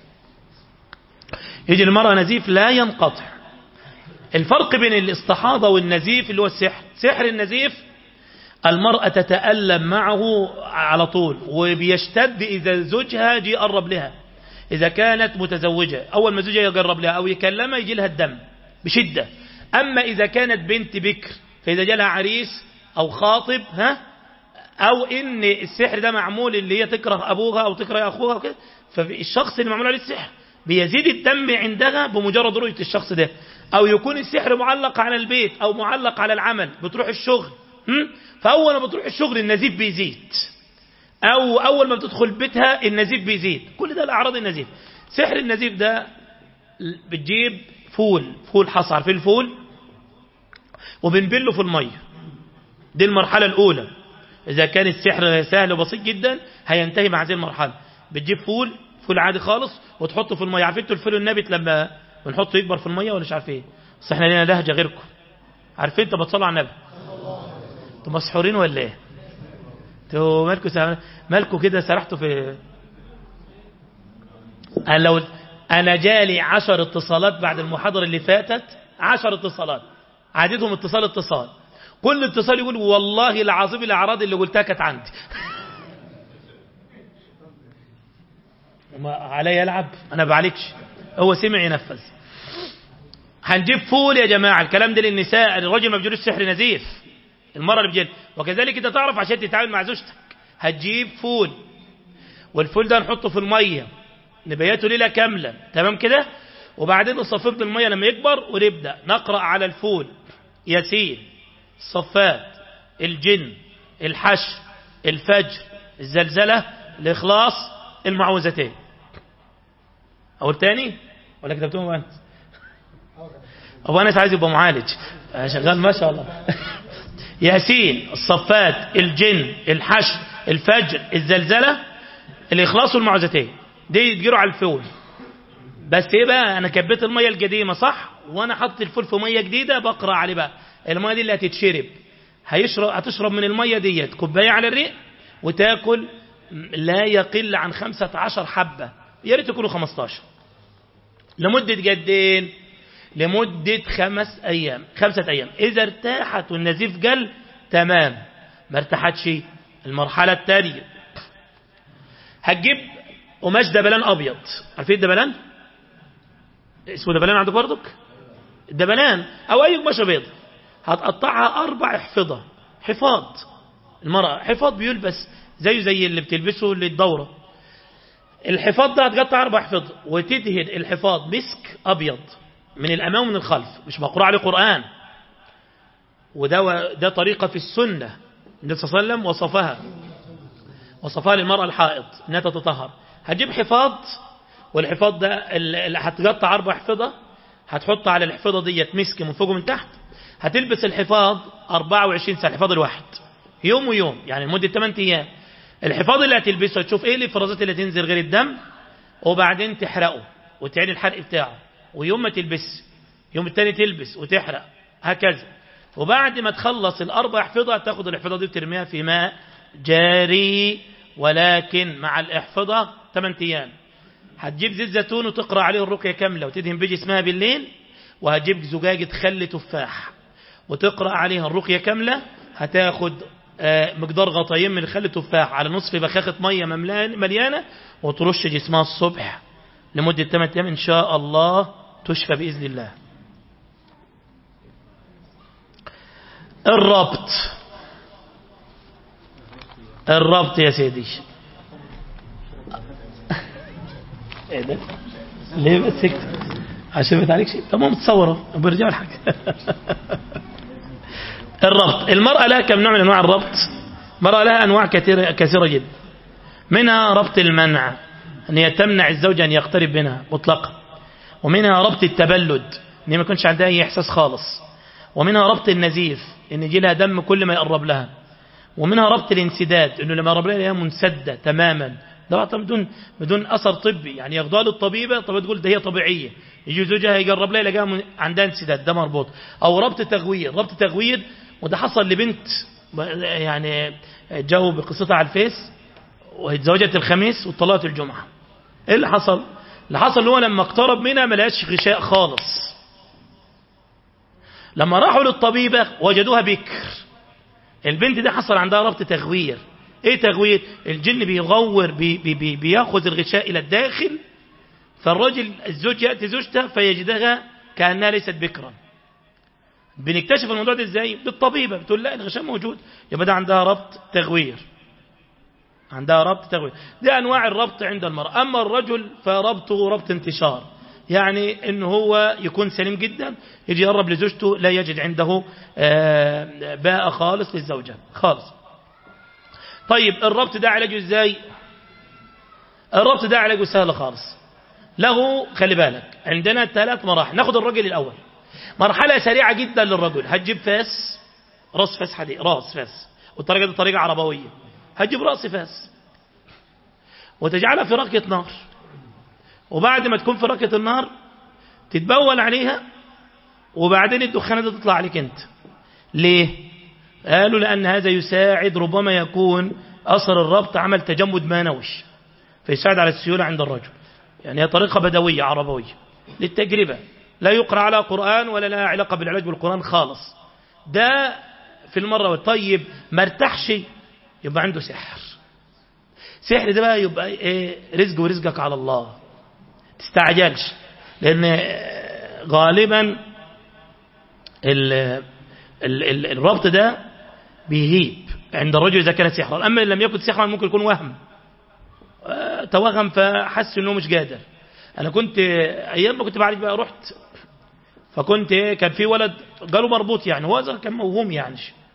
يجي المرأة نزيف لا ينقطع الفرق بين الاستحاضة والنزيف اللي هو السحر سحر النزيف المرأة تتألم معه على طول وبيشتد إذا زوجها جي قرب لها إذا كانت متزوجة أول ما زوجها يقرب لها أو يكلمها يجي لها الدم بشدة أما إذا كانت بنت بكر فإذا جالها عريس أو خاطب ها أو إن السحر ده معمول اللي هي تكره أبوها أو تكره أخوها وكده فالشخص اللي معمول عليه السحر بيزيد الدم عندها بمجرد رؤية الشخص ده أو يكون السحر معلق على البيت أو معلق على العمل بتروح الشغل فأول ما بتروح الشغل النزيف بيزيد أو أول ما بتدخل بيتها النزيف بيزيد كل ده الأعراض النزيف سحر النزيف ده بتجيب فول فول حصى عارفين الفول وبنبله في المية دي المرحلة الأولى إذا كان السحر سهل وبسيط جدا هينتهي مع هذه المرحلة بتجيب فول فول عادي خالص وتحطه في المية عارفين الفول النابت لما بنحطه يكبر في المية ولا مش عارفين بس احنا لنا لهجة غيركم عارفين انت بتصلوا على النبي انتوا مسحورين ولا ايه انتوا مالكم سا... مالكم كده سرحتوا في انا لو انا جالي عشر اتصالات بعد المحاضرة اللي فاتت عشر اتصالات عددهم اتصال اتصال كل اتصال يقول والله العظيم الاعراض اللي قلتها كانت عندي ما علي يلعب انا بعليكش هو سمع ينفذ هنجيب فول يا جماعة الكلام ده للنساء الرجل ما بيجيلوش سحر نزيف المرة اللي بتجيل وكذلك انت تعرف عشان تتعامل مع زوجتك هتجيب فول والفول ده نحطه في المية نبيته ليلة كاملة تمام كده وبعدين نصفيه من المية لما يكبر ونبدأ نقرأ على الفول ياسين الصفات الجن الحشر الفجر الزلزلة الإخلاص المعوذتين أقول تاني ولا كتبتهم أنت أبو أنس عايز يبقى معالج شغال ما شاء الله ياسين الصفات الجن الحشر الفجر الزلزلة الإخلاص والمعوذتين دي يتجروا على الفول بس ايه بقى انا كبيت الميه القديمه صح وانا حط الفول في ميه جديده بقرا عليه بقى الميه دي اللي هتتشرب هيشرب هتشرب من الميه ديت كوبايه على الريق وتاكل لا يقل عن 15 حبه يا ريت يكونوا 15 لمده قدين لمده خمس ايام خمسه ايام اذا ارتاحت والنزيف قل تمام ما ارتاحتش المرحله الثانيه هتجيب قماش دبلان ابيض عارفين الدبلان اسمه دبلان عندك برضك الدبلان او اي قماشه بيض هتقطعها اربع حفظه حفاض المرأة حفاض بيلبس زيه زي اللي بتلبسه للدورة الحفاض ده هتقطع اربع حفاض وتدهن الحفاض مسك ابيض من الامام ومن الخلف مش مقروء عليه قرآن وده ده طريقة في السنة النبي صلى الله عليه وسلم وصفها وصفها للمرأة الحائض انها تتطهر هتجيب حفاض والحفاض ده اللي هتقطع اربع حفظه هتحط على الحفظه ديت مسك من فوق ومن تحت هتلبس الحفاض 24 ساعه الحفاض الواحد يوم ويوم يعني لمده 8 ايام الحفاض اللي هتلبسه تشوف ايه الافرازات اللي تنزل غير الدم وبعدين تحرقه وتعيد الحرق بتاعه ويوم ما تلبس يوم التاني تلبس وتحرق هكذا وبعد ما تخلص الاربع حفظه تاخد الحفظه دي وترميها في ماء جاري ولكن مع الاحفظه 8 ايام هتجيب زيت زيتون وتقرأ عليه الرقية كاملة وتدهن بيجي اسمها بالليل وهتجيب زجاجة خل تفاح وتقرأ عليها الرقية كاملة هتاخد مقدار غطيين من خل تفاح على نصف بخاخة مية مليانة وترش جسمها الصبح لمدة 8 أيام إن شاء الله تشفى بإذن الله الربط الربط يا سيدي ايه ده ليه بس سكت عشان ما تعليك شيء طب ما متصوره برجع الحاج الربط المرأة لها كم نوع من انواع الربط المرأة لها انواع كثيرة كثيرة جدا منها ربط المنع ان هي تمنع الزوج ان يقترب منها مطلقا ومنها ربط التبلد ان ما يكونش عندها اي احساس خالص ومنها ربط النزيف ان يجي لها دم كل ما يقرب لها ومنها ربط الانسداد انه لما يقرب لها هي منسده تماما ده بدون بدون اثر طبي يعني ياخدوها للطبيبه طب تقول ده هي طبيعيه يجي زوجها يقرب لها يلاقيها عندها انسداد ده مربوط او ربط تغوير ربط تغوير وده حصل لبنت يعني جاوا بقصتها على الفيس واتزوجت الخميس وطلقت الجمعه ايه اللي حصل اللي حصل هو لما اقترب منها ما لقاش غشاء خالص لما راحوا للطبيبه وجدوها بكر البنت دي حصل عندها ربط تغوير ايه تغوير الجن بيغور بي بي بي بياخذ الغشاء الى الداخل فالرجل الزوج ياتي زوجته فيجدها كانها ليست بكرا بنكتشف الموضوع ده ازاي بالطبيبه بتقول لا الغشاء موجود يبقى ده عندها ربط تغوير عندها ربط تغوير دي انواع الربط عند المراه اما الرجل فربطه ربط انتشار يعني انه هو يكون سليم جدا يجي يقرب لزوجته لا يجد عنده باء خالص للزوجه خالص طيب الربط ده علاجه ازاي الربط ده علاجه سهل خالص له خلي بالك عندنا ثلاث مراحل ناخد الرجل الاول مرحله سريعه جدا للرجل هتجيب فاس راس فاس حديد راس فاس والطريقه دي طريقه عربويه هتجيب راس فاس وتجعلها في ركه نار وبعد ما تكون في ركه النار تتبول عليها وبعدين الدخانه دي تطلع عليك انت ليه قالوا لأن هذا يساعد ربما يكون أثر الربط عمل تجمد مانوش فيساعد على السيولة عند الرجل يعني هي طريقة بدوية عربوية للتجربة لا يقرأ على قرآن ولا لها علاقة بالعلاج بالقرآن خالص ده في المرة طيب ما ارتاحش يبقى عنده سحر سحر ده بقى يبقى ايه رزق ورزقك على الله تستعجلش لأن غالبا ال ال ال الربط ده بيهيب عند الرجل إذا كان سحرا أما إن لم يكن سحرا ممكن يكون وهم آه، توهم فحس أنه مش قادر أنا كنت أيام ما كنت بعرف بقى رحت فكنت كان في ولد قالوا مربوط يعني هو كان موهوم يعني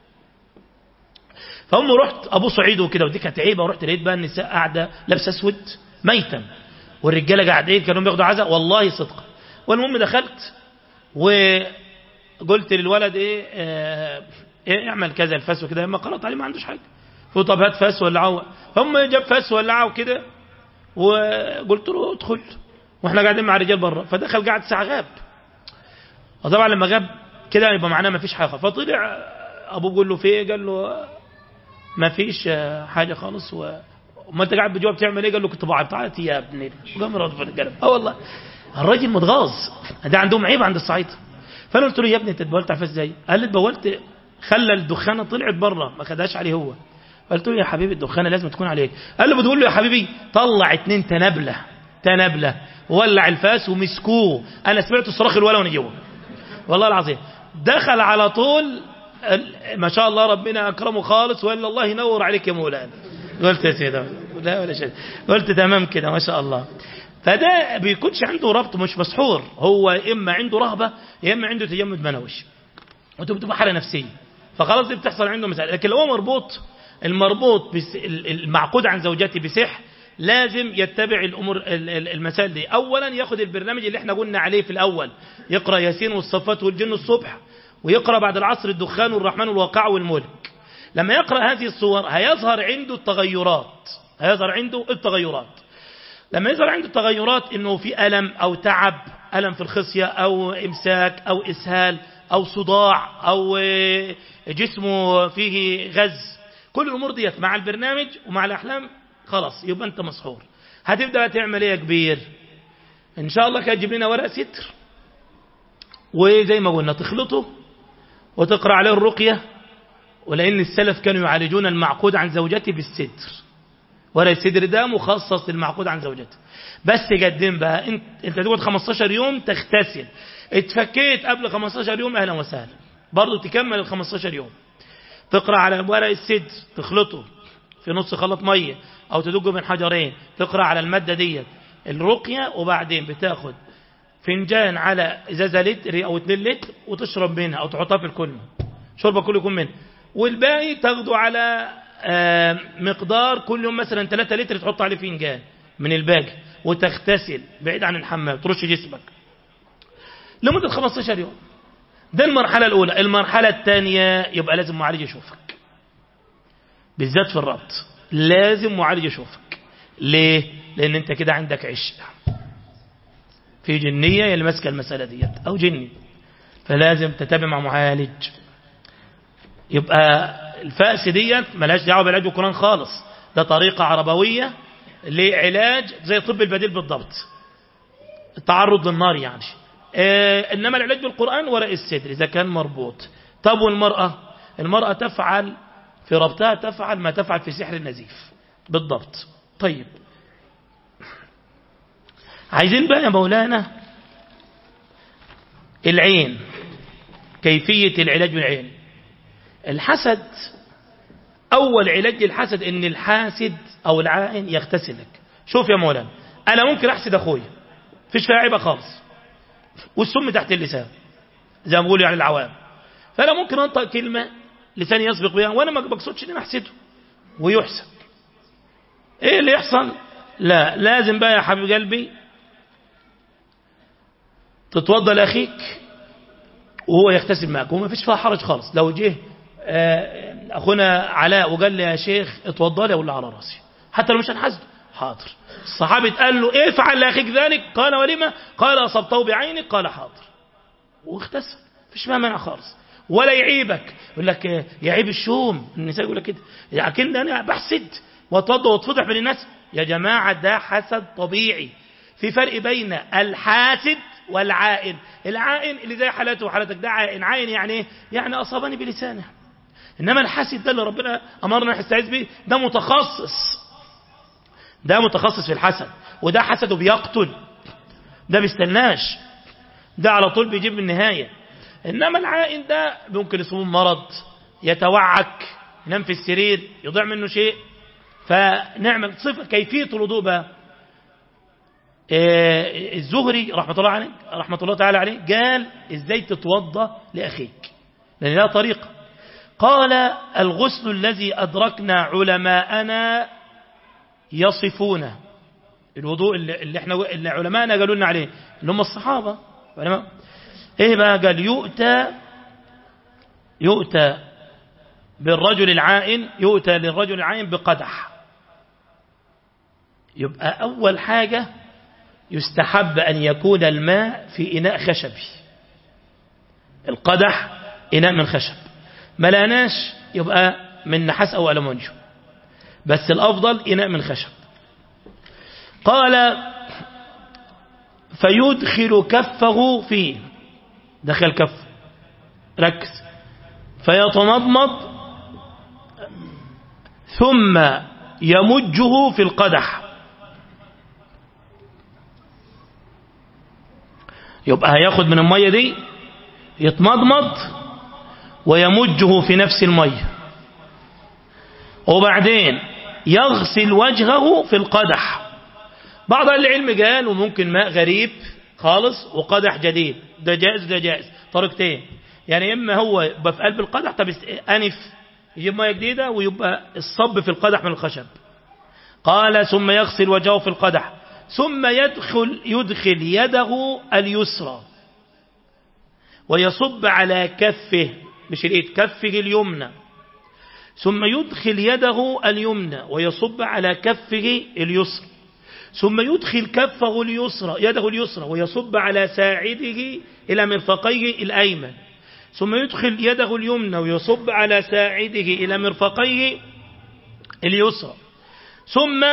فهم رحت ابو سعيد وكده ودي كانت عيبه ورحت لقيت بقى النساء قاعده لابسه اسود ميتا والرجاله قاعدين كانوا بياخدوا عزاء والله صدقا والمهم دخلت وقلت للولد ايه, اه إيه اعمل كذا الفاس وكده اما قرأت عليه ما عندوش حاجه قلت طب هات فاس ولعه هم جاب فاس ولعه وكده وقلت له ادخل واحنا قاعدين مع الرجال بره فدخل قاعد ساعه غاب وطبعا لما غاب كده يبقى معناه ما فيش حاجه فطلع ابوه بيقول له في ايه قال له ما فيش حاجه خالص و ما انت قاعد بجواب تعمل ايه قال له كنت بعد تعالى يا ابني وقام رد في القلب اه والله الراجل متغاظ ده عندهم عيب عند الصعيد فانا قلت له يا ابني انت اتبولت عارف ازاي قال لي اتبولت خلى الدخانه طلعت بره ما خدهاش عليه هو قلت له يا حبيبي الدخانه لازم تكون عليك قال له بتقول له يا حبيبي طلع اتنين تنابله تنابله وولع الفاس ومسكوه انا سمعت صراخ الولا وانا جوه والله العظيم دخل على طول ما شاء الله ربنا أكرمه خالص وإلا الله ينور عليك يا مولانا قلت يا سيدي لا ولا شيء قلت تمام كده ما شاء الله فده بيكونش عنده ربط مش مسحور هو إما عنده رهبة يا إما عنده تجمد منوش وتبقى بتبقى حالة نفسية فخلاص دي بتحصل عنده مسألة لكن لو هو مربوط المربوط بس المعقود عن زوجته بسح لازم يتبع الأمور المسائل دي أولا ياخد البرنامج اللي احنا قلنا عليه في الأول يقرأ ياسين والصفات والجن الصبح ويقرأ بعد العصر الدخان والرحمن والواقع والملك لما يقرأ هذه الصور هيظهر عنده التغيرات هيظهر عنده التغيرات لما يظهر عنده التغيرات انه في ألم أو تعب ألم في الخصية أو إمساك أو إسهال أو صداع أو جسمه فيه غز كل الأمور ديت مع البرنامج ومع الأحلام خلاص يبقى أنت مسحور هتبدأ تعمل ايه يا كبير إن شاء الله كان تجيب لنا ورق ستر وزي ما قلنا تخلطه وتقرأ عليه الرقية ولأن السلف كانوا يعالجون المعقود عن زوجته بالستر ورق السدر ده مخصص للمعقود عن زوجته بس قدم بقى انت, انت تقعد 15 يوم تغتسل اتفكيت قبل 15 يوم اهلا وسهلا برضه تكمل ال 15 يوم تقرأ على ورق السدر تخلطه في نص خلط مية او تدقه من حجرين تقرأ على المادة ديت الرقية وبعدين بتاخد فنجان على ازازة لتر او 2 لتر وتشرب منها او تحطها في الكلمة شربة كل يكون منها والباقي تاخده على مقدار كل يوم مثلا 3 لتر تحط عليه فنجان من الباقي وتغتسل بعيد عن الحمام ترش جسمك لمدة 15 يوم ده المرحلة الأولى المرحلة الثانية يبقى لازم معالج يشوفك بالذات في الربط لازم معالج يشوفك ليه؟ لأن أنت كده عندك عشق في جنية اللي ماسكه المسألة ديت أو جني فلازم تتابع مع معالج يبقى الفأس ديت ملهاش دعوة بالعلاج بالقرآن خالص ده طريقة عربوية لعلاج زي الطب البديل بالضبط التعرض للنار يعني آه إنما العلاج بالقرآن ورق الصدر إذا كان مربوط طب والمرأة المرأة تفعل في ربطها تفعل ما تفعل في سحر النزيف بالضبط طيب عايزين بقى يا مولانا العين كيفية العلاج بالعين الحسد أول علاج للحسد إن الحاسد أو العائن يغتسلك شوف يا مولانا أنا ممكن أحسد أخويا فيش فيها عيبة خالص والسم تحت اللسان زي ما بيقولوا يعني العوام فأنا ممكن أنطق كلمة لساني يسبق بها وأنا ما بقصدش إن أنا أحسده ويحسد إيه اللي يحصل لا لازم بقى يا حبيب قلبي تتوضى لأخيك وهو يغتسل معك وما فيش فيها حرج خالص لو جه أخونا علاء وقال لي يا شيخ اتوضى لي أقول له على راسي حتى لو مش هنحسده حاضر الصحابي قال له ايه فعل لأخيك ذلك قال ولما قال أصبته بعينك قال حاضر واغتسل فيش ما منع خالص ولا يعيبك يقول لك يعيب الشوم النساء يقول لك كده لكن انا بحسد واتوضى واتفضح بين الناس يا جماعة ده حسد طبيعي في فرق بين الحاسد والعائن العائن اللي زي حالته وحالتك ده عائن عائن يعني ايه يعني أصابني بلسانه إنما الحاسد ده اللي ربنا أمرنا نستعيذ به ده متخصص ده متخصص في الحسد وده حسده بيقتل ده بيستناش ده على طول بيجيب النهاية إنما العائن ده ممكن يصوم مرض يتوعك ينام في السرير يضيع منه شيء فنعمل صفة كيفية الوضوء بقى إيه الزهري رحمة الله عليه رحمة الله تعالى عليه قال ازاي تتوضى لأخيك لأن لها طريقة قال الغسل الذي أدركنا علماءنا يصفونه الوضوء اللي, اللي احنا اللي علماءنا قالوا لنا عليه اللي هم الصحابة علماء ايه بقى قال يؤتى يؤتى بالرجل العائن يؤتى للرجل العائن بقدح يبقى أول حاجة يستحب أن يكون الماء في إناء خشبي القدح إناء من خشب ملاناش يبقى من نحاس أو ألمونيوم بس الأفضل إناء من خشب قال فيدخل كفه فيه دخل كفه ركز فيتمضمض ثم يمجه في القدح يبقى هياخد من المية دي يتمضمض ويمجه في نفس المية وبعدين يغسل وجهه في القدح بعض أهل العلم قال وممكن ماء غريب خالص وقدح جديد ده جائز ده جائز طريقتين يعني إما هو يبقى في قلب القدح طب أنف يجيب مية جديدة ويبقى الصب في القدح من الخشب قال ثم يغسل وجهه في القدح ثم يدخل يدخل يده اليسرى ويصب على كفه مش الإيد كفه اليمنى ثم يدخل يده اليمنى ويصب على كفه اليسرى ثم يدخل كفه اليسرى يده اليسرى ويصب على ساعده إلى مرفقيه الأيمن ثم يدخل يده اليمنى ويصب على ساعده إلى مرفقيه اليسرى ثم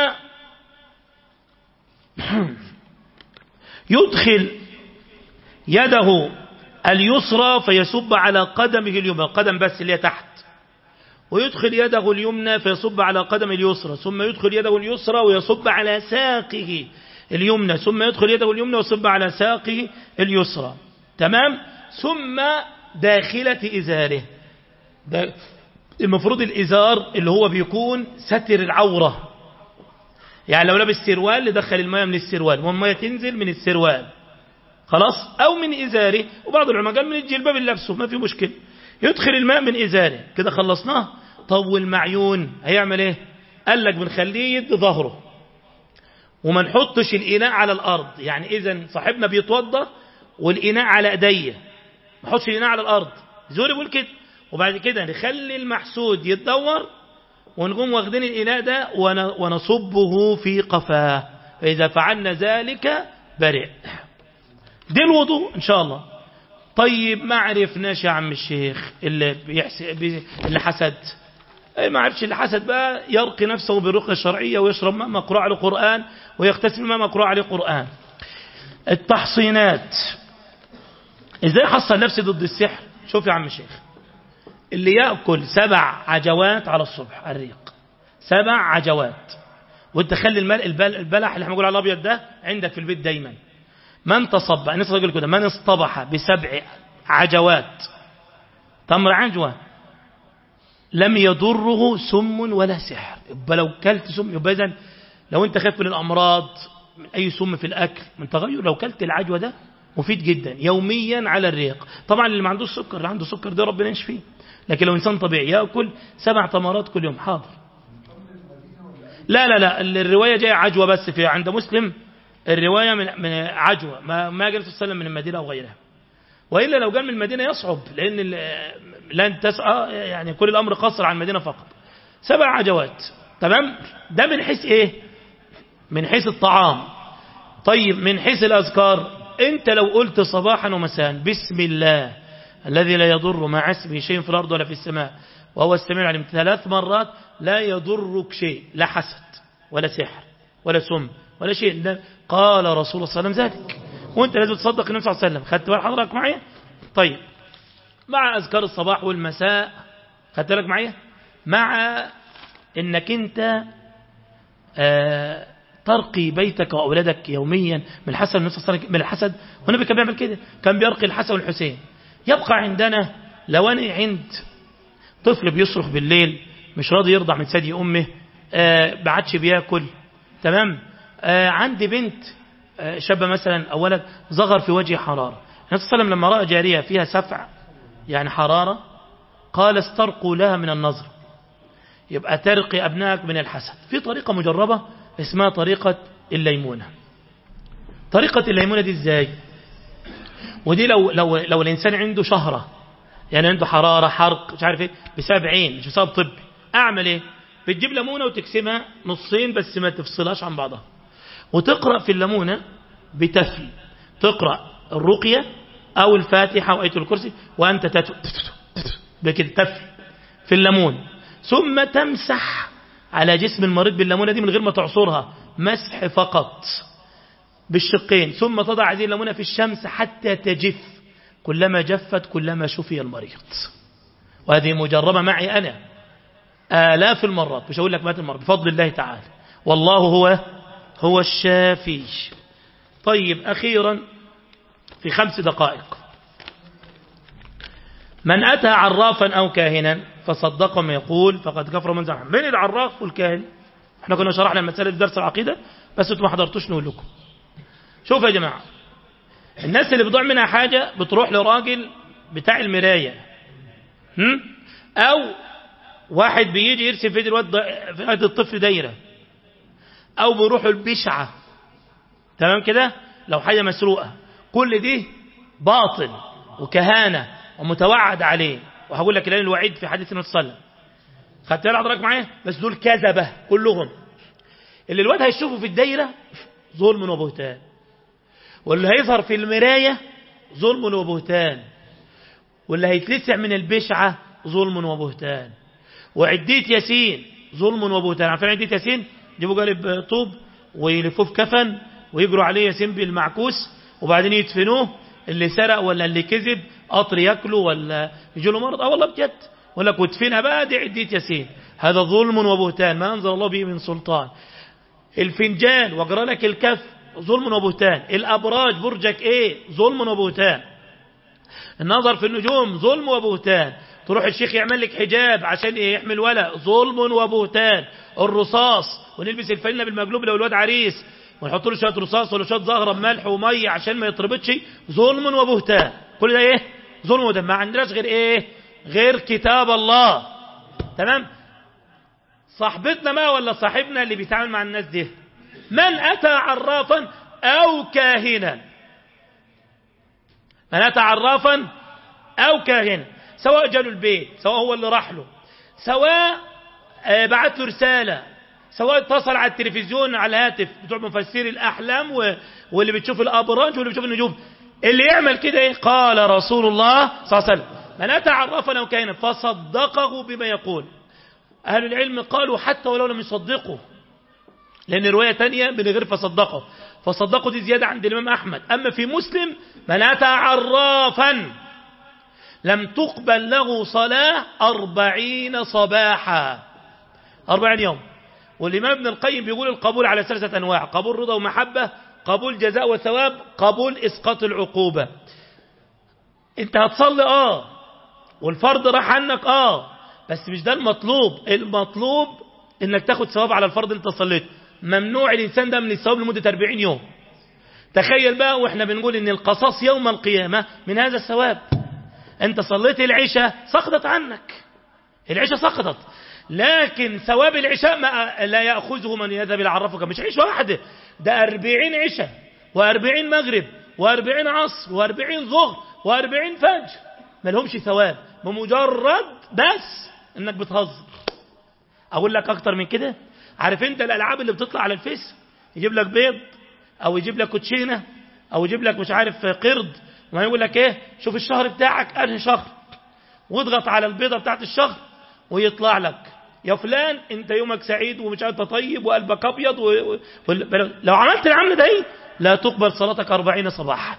يدخل يده اليسرى فيصب على قدمه اليمنى القدم بس اللي تحت ويدخل يده اليمنى فيصب على قدم اليسرى ثم يدخل يده اليسرى ويصب على ساقه اليمنى ثم يدخل يده اليمنى ويصب على ساقه اليسرى تمام ثم داخلة إزاره ده المفروض الإزار اللي هو بيكون ستر العورة يعني لو لابس سروال يدخل المياه من السروال والمياه تنزل من السروال خلاص أو من إزاره وبعض العلماء قال من الجلباب اللي لابسه ما في مشكلة يدخل الماء من إزاره كده خلصناه طب والمعيون هيعمل ايه قال لك بنخليه يد ظهره وما نحطش الإناء على الأرض يعني إذا صاحبنا بيتوضى والإناء على ايديه ما نحطش الإناء على الأرض زوري بيقول كده وبعد كده نخلي المحسود يتدور ونقوم واخدين الإناء ده ونصبه في قفاه فإذا فعلنا ذلك برئ دي الوضوء إن شاء الله طيب ما عرفناش يا عم الشيخ اللي, بيحسب اللي حسد ما عرفش اللي حسد بقى يرقي نفسه بالرقية الشرعية ويشرب ماء مقروع عليه قرآن ويغتسل ماء مقروع عليه قرآن التحصينات ازاي حصل نفسي ضد السحر شوف يا عم الشيخ اللي يأكل سبع عجوات على الصبح الريق سبع عجوات وانت خلي البلح اللي احنا بنقول على الابيض ده عندك في البيت دايما من تصبح الناس يقول كده من اصطبح بسبع عجوات تمر عجوة لم يضره سم ولا سحر يبقى لو كلت سم يبقى إذن لو انت خايف من الامراض من اي سم في الاكل من تغير لو كلت العجوة ده مفيد جدا يوميا على الريق طبعا اللي ما عندوش سكر اللي عنده سكر ده ربنا يشفيه لكن لو انسان طبيعي ياكل سبع تمرات كل يوم حاضر لا لا لا الرواية جاية عجوة بس في عند مسلم الرواية من من عجوة ما ما قال صلى من المدينة أو غيرها وإلا لو قال من المدينة يصعب لأن لن تسعى يعني كل الأمر قصر عن المدينة فقط سبع عجوات تمام ده من حيث إيه من حيث الطعام طيب من حيث الأذكار أنت لو قلت صباحا ومساء بسم الله الذي لا يضر مع اسمه شيء في الأرض ولا في السماء وهو السميع العليم ثلاث مرات لا يضرك شيء لا حسد ولا سحر ولا سم ولا شيء ده قال رسول الله صلى الله عليه وسلم ذلك وانت لازم تصدق النبي صلى الله عليه وسلم خدت بال حضرتك معايا طيب مع اذكار الصباح والمساء خدت بالك معايا مع انك انت آه ترقي بيتك واولادك يوميا من الحسن النبي صلى الله عليه وسلم من الحسد والنبي كان بيعمل كده كان بيرقي الحسن والحسين يبقى عندنا لو أنا عند طفل بيصرخ بالليل مش راضي يرضع من ثدي أمه آه بعدش بياكل تمام آه عندي بنت آه شابة مثلا أو ولد ظهر في وجه حرارة النبي صلى الله عليه وسلم لما رأى جارية فيها سفع يعني حرارة قال استرقوا لها من النظر يبقى ترقي أبنائك من الحسد في طريقة مجربة اسمها طريقة الليمونة طريقة الليمونة دي ازاي ودي لو, لو, لو الإنسان عنده شهرة يعني عنده حرارة حرق مش عارف ايه بسبب عين مش بسبب طبي اعمل ايه بتجيب ليمونة وتقسمها نصين بس ما تفصلهاش عن بعضها وتقرأ في الليمونة بتفل تقرأ الرقية أو الفاتحة أو آية الكرسي وأنت تتف بكده تفل في الليمون ثم تمسح على جسم المريض بالليمونة دي من غير ما تعصرها مسح فقط بالشقين ثم تضع هذه الليمونة في الشمس حتى تجف كلما جفت كلما شفي المريض وهذه مجربة معي أنا آلاف المرات مش أقول لك مات المرض بفضل الله تعالى والله هو هو الشافي طيب أخيرا في خمس دقائق من أتى عرافا أو كاهنا فصدق ما يقول فقد كفر من زعم من العراف والكاهن احنا كنا شرحنا المسألة في درس العقيدة بس انتم ما حضرتوش نقول لكم شوف يا جماعة الناس اللي بتضيع منها حاجة بتروح لراجل بتاع المراية هم؟ أو واحد بيجي يرسم في الواد في هذا الطفل دايرة أو بيروحوا البشعة تمام كده لو حاجة مسروقة كل دي باطل وكهانة ومتوعد عليه وهقول لك الآن الوعيد في حديث النبي صلى الله عليه وسلم خدت بالك حضرتك معايا بس دول كذبة كلهم اللي الواد هيشوفه في الدايرة ظلم وبهتان واللي هيظهر في المراية ظلم وبهتان واللي هيتلسع من البشعة ظلم وبهتان وعدية ياسين ظلم وبهتان عارفين عدية ياسين يجيبوا قالب طوب ويلفوه في كفن ويجروا عليه ياسين بالمعكوس وبعدين يدفنوه اللي سرق ولا اللي كذب قطر ياكله ولا يجي له مرض اه والله بجد ولا كتفينها بقى دي عدية ياسين هذا ظلم وبهتان ما أنزل الله به من سلطان الفنجان وجرى لك الكف ظلم وبهتان الأبراج برجك ايه ظلم وبهتان النظر في النجوم ظلم وبهتان تروح الشيخ يعمل لك حجاب عشان ايه يحمل ولا ظلم وبهتان الرصاص ونلبس الفانلة بالمقلوب لو الواد عريس ونحط له شويه رصاص ولا شويه زهره بملح وميه عشان ما يتربطش ظلم وبهتان كل ده ايه ظلم وبهتان ما عندناش غير ايه غير كتاب الله تمام صاحبتنا ما ولا صاحبنا اللي بيتعامل مع الناس دي من أتى عرافا أو كاهنا من أتى عرافا أو كاهنا سواء جاله البيت سواء هو اللي راح له سواء بعت له رسالة سواء اتصل على التلفزيون على الهاتف بتوع مفسير الأحلام واللي بتشوف الأبراج واللي بتشوف النجوم اللي يعمل كده ايه قال رسول الله صلى الله عليه وسلم من أتى عرافا أو كاهنا فصدقه بما يقول أهل العلم قالوا حتى ولو لم يصدقوا لأن رواية تانية من غير فصدقه فصدقه دي زيادة عند الإمام أحمد أما في مسلم من أتى عرافا لم تقبل له صلاة أربعين صباحا أربعين يوم والإمام ابن القيم بيقول القبول على ثلاثة أنواع قبول رضا ومحبة قبول جزاء وثواب قبول إسقاط العقوبة انت هتصلي اه والفرض راح عنك اه بس مش ده المطلوب المطلوب انك تاخد ثواب على الفرض انت صليت ممنوع الانسان ده من الثواب لمدة 40 يوم تخيل بقى واحنا بنقول ان القصاص يوم القيامة من هذا الثواب انت صليت العشاء سقطت عنك العشاء سقطت لكن ثواب العشاء ما لا يأخذه من يذهب إلى عرفك مش عيش واحدة ده أربعين عشاء وأربعين مغرب وأربعين عصر وأربعين ظهر وأربعين فجر ما لهمش ثواب بمجرد بس انك بتهزر اقول لك اكتر من كده عارف انت الالعاب اللي بتطلع على الفيس يجيب لك بيض او يجيب لك كوتشينه او يجيب لك مش عارف قرد وما يقول لك ايه شوف الشهر بتاعك انهي شهر واضغط على البيضه بتاعت الشهر ويطلع لك يا فلان انت يومك سعيد ومش عارف طيب وقلبك ابيض و... و... لو عملت العمل ده ايه لا تقبل صلاتك أربعين صباحا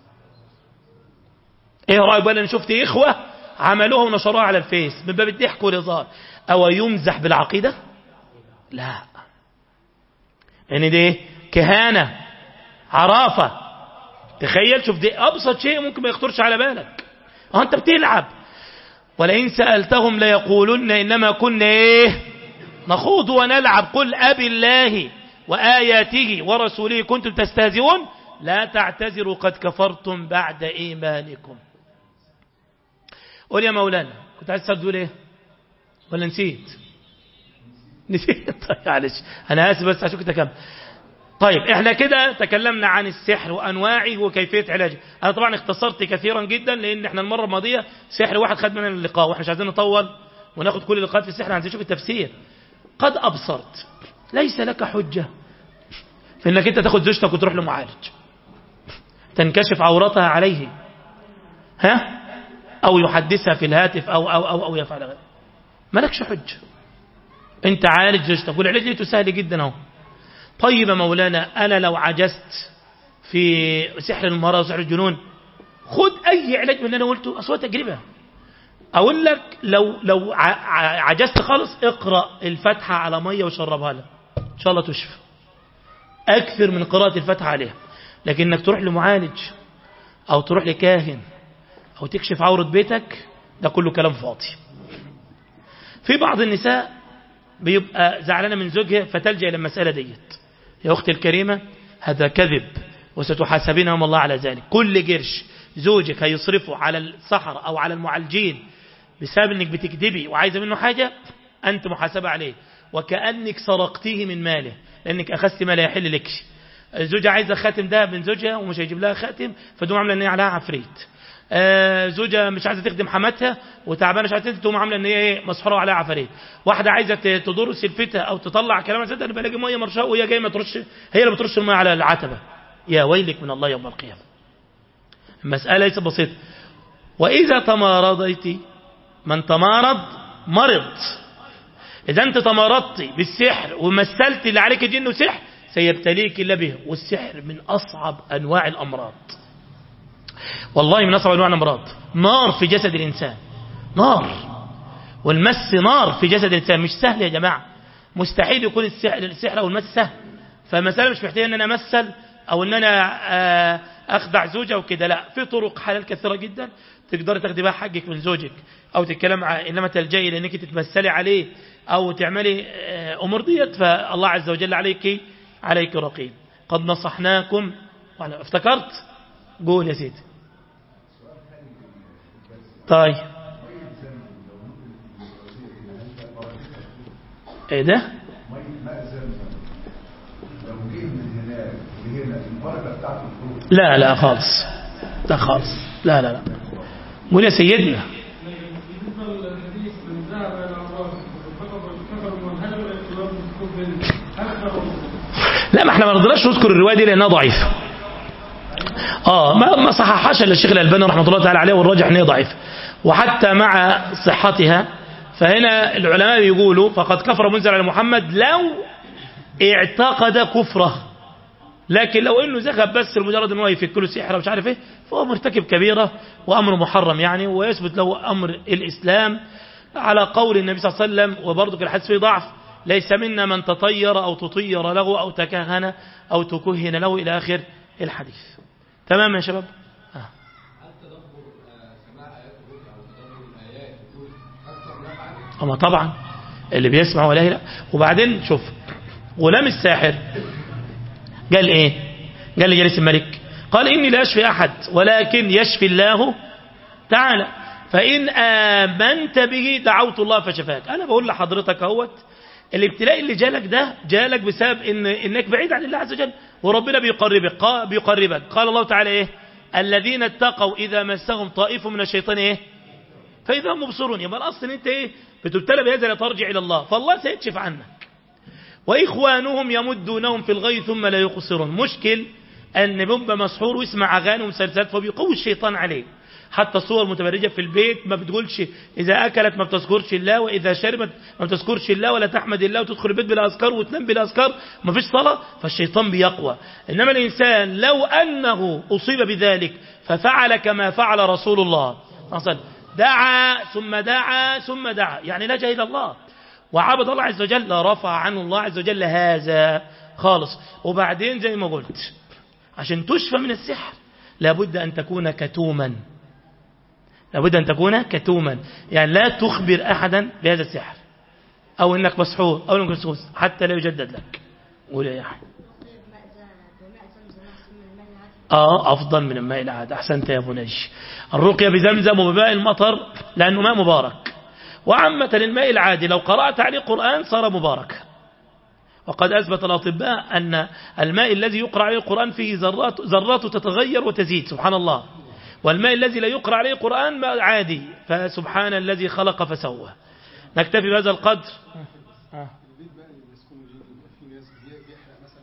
ايه رأيك بقى انا شفت اخوة عملوها ونشروها على الفيس من باب الضحك والهزار او يمزح بالعقيدة لا يعني دي كهانة عرافة تخيل شوف دي ابسط شيء ممكن ما يخطرش على بالك اه انت بتلعب ولئن سألتهم ليقولن إنما كنا إيه نخوض ونلعب قل أبي الله وآياته ورسوله كنتم تستهزئون لا تعتذروا قد كفرتم بعد إيمانكم قول يا مولانا كنت عايز تقول ايه ولا نسيت نسيت طيب معلش انا اسف بس عشان كنت اكمل طيب احنا كده تكلمنا عن السحر وانواعه وكيفيه علاجه انا طبعا اختصرت كثيرا جدا لان احنا المره الماضيه سحر واحد خد مننا اللقاء واحنا مش عايزين نطول وناخد كل اللقاءات في السحر عايزين نشوف التفسير قد ابصرت ليس لك حجه في انك انت تاخد زوجتك وتروح لمعالج تنكشف عورتها عليه ها او يحدثها في الهاتف او او او, أو يفعل غيره مالكش حجه انت عالج زوجتك والعلاج ليته سهل جدا اهو طيب مولانا انا لو عجزت في سحر المرض وسحر الجنون خد اي علاج من اللي انا قلته اصل تجربه اقول لك لو لو عجزت خالص اقرا الفاتحه على ميه وشربها لها ان شاء الله تشفى اكثر من قراءه الفاتحه عليها لكن انك تروح لمعالج او تروح لكاهن او تكشف عوره بيتك ده كله كلام فاضي في بعض النساء بيبقى زعلانه من زوجها فتلجا الى المساله ديت يا اختي الكريمه هذا كذب وستحاسبين يوم الله على ذلك كل قرش زوجك هيصرفه على الصحراء او على المعالجين بسبب انك بتكذبي وعايزه منه حاجه انت محاسبه عليه وكانك سرقتيه من ماله لانك اخذت ما لا يحل لك الزوجه عايزه خاتم دهب من زوجها ومش هيجيب لها خاتم فتقوم عامله ان هي عليها عفريت آه زوجة مش عايزة تخدم حماتها وتعبانة مش عايزة تقوم عاملة ان هي ايه مسحورة وعليها عفاريت واحدة عايزة تدور سلفتها او تطلع كلام زي انا بلاقي ميه مرشاه وهي جايه ما ترش هي اللي بترش الميه على العتبة يا ويلك من الله يوم القيامة المسألة ليست بسيطة وإذا تمارضت من تمارض مرض إذا أنت تمارضت بالسحر ومثلت اللي عليك جن وسحر سيبتليك الله به والسحر من أصعب أنواع الأمراض والله من أصعب أنواع الأمراض نار في جسد الإنسان نار والمس نار في جسد الإنسان مش سهل يا جماعة مستحيل يكون السحر أو المس سهل فمسألة مش محتاجة أن أنا أمثل أو أن أنا أخدع زوجة وكده لا في طرق حلال كثيرة جدا تقدر تاخدي بها حقك من زوجك أو تتكلم إنما تلجئي لأنك تتمثلي عليه أو تعملي أمور ديت فالله عز وجل عليك عليك رقيب قد نصحناكم افتكرت قول يا سيدي طيب ايه ده لا لا خالص لا خالص لا لا لا قول يا سيدنا لا ما احنا ما نقدرش نذكر الروايه دي لانها ضعيفه اه ما ما صححهاش الا الشيخ الالباني رحمه الله تعالى عليه والراجح ان هي ضعيفه وحتى مع صحتها فهنا العلماء بيقولوا فقد كفر منزل على محمد لو اعتقد كفره لكن لو انه ذهب بس لمجرد ان هو يفك له سحر ومش عارف ايه فهو مرتكب كبيره وامر محرم يعني ويثبت له امر الاسلام على قول النبي صلى الله عليه وسلم وبرضه الحديث فيه ضعف ليس منا من تطير او تطير له او تكهن او تكهن له الى اخر الحديث تمام يا شباب آه. أما طبعا اللي بيسمع ولا لا وبعدين شوف غلام الساحر قال ايه قال لجليس الملك قال إني لا أشفي أحد ولكن يشفي الله تعالى فإن آمنت به دعوت الله فشفاك أنا بقول لحضرتك اهوت الابتلاء اللي جالك ده جالك بسبب إن إنك بعيد عن الله عز وجل وربنا بيقربك قال بيقربك قال الله تعالى إيه الذين اتقوا إذا مسهم طائف من الشيطان إيه فإذا هم مبصرون يبقى الأصل إن أنت إيه بتبتلى بهذا لترجع إلى الله فالله سيكشف عنك وإخوانهم يمدونهم في الغي ثم لا يقصرون مشكل أن بيبقى مسحور ويسمع أغاني ومسلسلات فبيقوي الشيطان عليه حتى الصور المتبرجة في البيت ما بتقولش إذا أكلت ما بتذكرش الله وإذا شربت ما بتذكرش الله ولا تحمد الله وتدخل البيت بلا أذكار وتنام بلا أذكار ما فيش صلاة فالشيطان بيقوى إنما الإنسان لو أنه أصيب بذلك ففعل كما فعل رسول الله أصلا دعا ثم دعا ثم دعا يعني لجأ إلى الله وعبد الله عز وجل رفع عنه الله عز وجل هذا خالص وبعدين زي ما قلت عشان تشفى من السحر لابد أن تكون كتوما لابد أن تكون كتوما يعني لا تخبر أحدا بهذا السحر أو إنك مسحور أو إنك مسحور حتى لا يجدد لك قول يا يحيى آه أفضل من الماء العادي أحسنت يا بني الرقية بزمزم وبماء المطر لأنه ماء مبارك وعامة الماء العادي لو قرأت عليه قرآن صار مبارك وقد أثبت الأطباء أن الماء الذي يقرأ عليه القرآن فيه ذرات ذراته تتغير وتزيد سبحان الله والماء الذي لا يقرأ عليه القرآن ماء عادي فسبحان الذي خلق فسوى نكتفي بهذا القدر آه. البيت بقى اللي بيسكنوا جديد يبقى في ناس بيحرق مثلا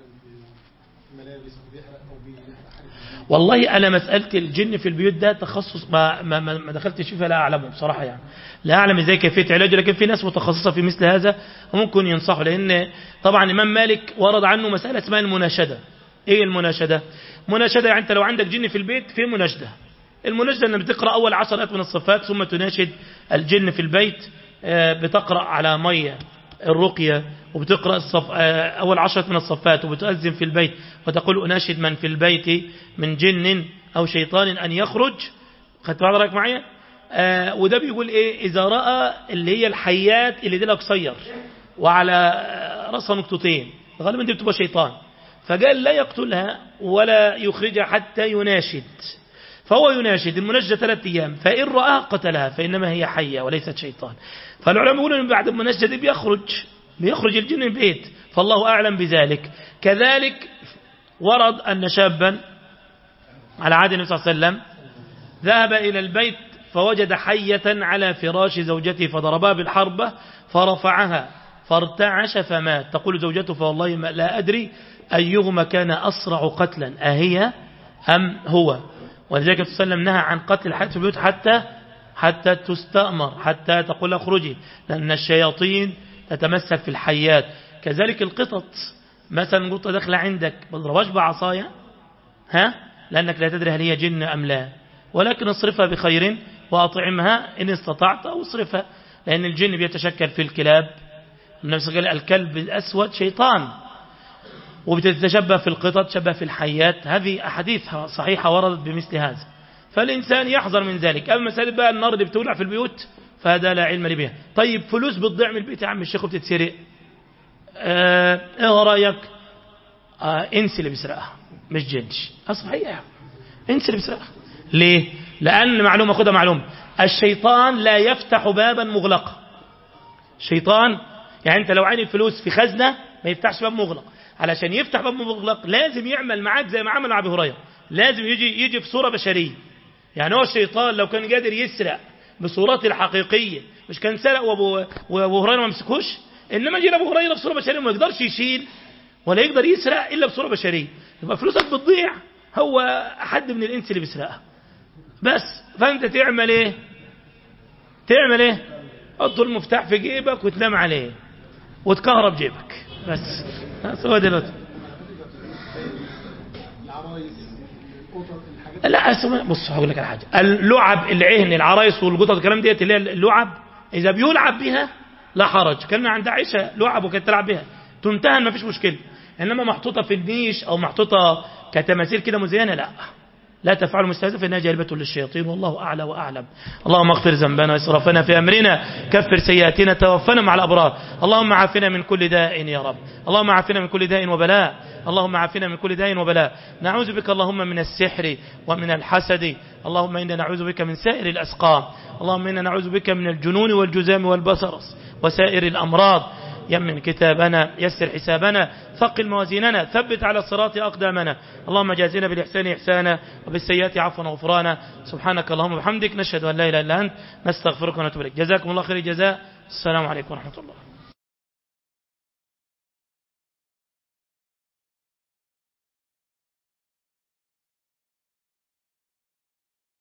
في ملابس او بيحرق او بيحرق حاجه والله أنا مسألة الجن في البيوت ده تخصص ما, ما, ما ما دخلتش فيها لا أعلمه بصراحة يعني لا أعلم إزاي كيفية علاجه لكن في ناس متخصصة في مثل هذا وممكن ينصحوا لأن طبعا الإمام مالك ورد عنه مسألة اسمها المناشدة إيه المناشدة مناشدة يعني أنت لو عندك جن في البيت في مناشدة المناشدة أنك بتقرأ أول عشر آيات من الصفات ثم تناشد الجن في البيت آه، بتقرأ على مية الرقية وبتقرأ الصف... آه، أول عشرة من الصفات وبتؤذن في البيت وتقول أناشد من في البيت من جن أو شيطان أن يخرج خدت بعض رأيك معايا آه وده بيقول إيه إذا رأى اللي هي الحيات اللي دي قصير وعلى آه، رأسها نقطتين غالبا دي بتبقى شيطان فقال لا يقتلها ولا يخرجها حتى يناشد فهو يناشد المنجدة ثلاثة أيام فإن رآها قتلها فإنما هي حية وليست شيطان فالعلماء يقولون أن بعد المنجدة دي بيخرج بيخرج الجن من البيت فالله أعلم بذلك كذلك ورد أن شابا على عهد النبي صلى الله عليه وسلم ذهب إلى البيت فوجد حية على فراش زوجته فضربها بالحربة فرفعها فارتعش فمات تقول زوجته فوالله ما لا أدري أيهما كان أسرع قتلا أهي أم هو ولذلك النبي صلى الله عليه وسلم نهى عن قتل الحياة في البيوت حتى حتى تستأمر حتى تقول اخرجي لأن الشياطين تتمثل في الحيات كذلك القطط مثلا قطة داخلة عندك ما تضربهاش بعصاية ها لأنك لا تدري هل هي جن أم لا ولكن اصرفها بخير وأطعمها إن استطعت أو اصرفها لأن الجن بيتشكل في الكلاب النبي صلى الله عليه وسلم قال الكلب الأسود شيطان وبتتشبه في القطط تشبه في الحيات هذه أحاديث صحيحة وردت بمثل هذا فالإنسان يحذر من ذلك أما مسألة بقى النار اللي بتولع في البيوت فهذا لا علم لي بها طيب فلوس بتضيع من البيت يا عم الشيخ وبتتسرق آه ايه رأيك آه انسي اللي بيسرقها مش جنش آه صحيح يا عم انسي اللي بيسرقها ليه لأن معلومة خدها معلومة الشيطان لا يفتح بابا مغلقا الشيطان يعني انت لو عين الفلوس في خزنة ما يفتحش باب مغلق علشان يفتح باب مغلق لازم يعمل معاك زي ما عمل مع ابي هريره لازم يجي يجي في صوره بشريه يعني هو الشيطان لو كان قادر يسرق بصورته الحقيقيه مش كان سرق وابو وابو هريره ما مسكوش انما جه ابو هريره بصوره بشريه وما يقدرش يشيل ولا يقدر يسرق الا بصوره بشريه يبقى فلوسك بتضيع هو حد من الانس اللي بيسرقها بس فانت تعمل ايه تعمل ايه حط المفتاح في جيبك وتنام عليه وتكهرب جيبك بس بس هو دلوقتي العرايس القطط الحاجات لا اسمع بص هقول لك على حاجه اللعب العهن العرايس والقطط الكلام ديت اللي هي اللعب اذا بيلعب بها لا حرج كان عند عائشه لعب وكانت تلعب بها تمتهن ما فيش مشكله انما محطوطه في النيش او محطوطه كتماثيل كده مزينه لا لا تفعلوا مستهزئ فإنها جالبة للشياطين والله أعلى وأعلم اللهم اغفر ذنبنا وإسرافنا في أمرنا كفر سيئاتنا توفنا مع الأبرار اللهم عافنا من كل داء يا رب اللهم عافنا من كل داء وبلاء اللهم عافنا من كل داء وبلاء نعوذ بك اللهم من السحر ومن الحسد اللهم إنا نعوذ بك من سائر الأسقام اللهم إنا نعوذ بك من الجنون والجزام والبصرس وسائر الأمراض يمن كتابنا يسر حسابنا ثقل موازيننا ثبت على الصراط أقدامنا اللهم جازنا بالإحسان إحسانا وبالسيئات عفوا وغفرانا سبحانك اللهم وبحمدك نشهد أن لا إله إلا أنت نستغفرك ونتوب إليك جزاكم الله خير الجزاء السلام عليكم ورحمة الله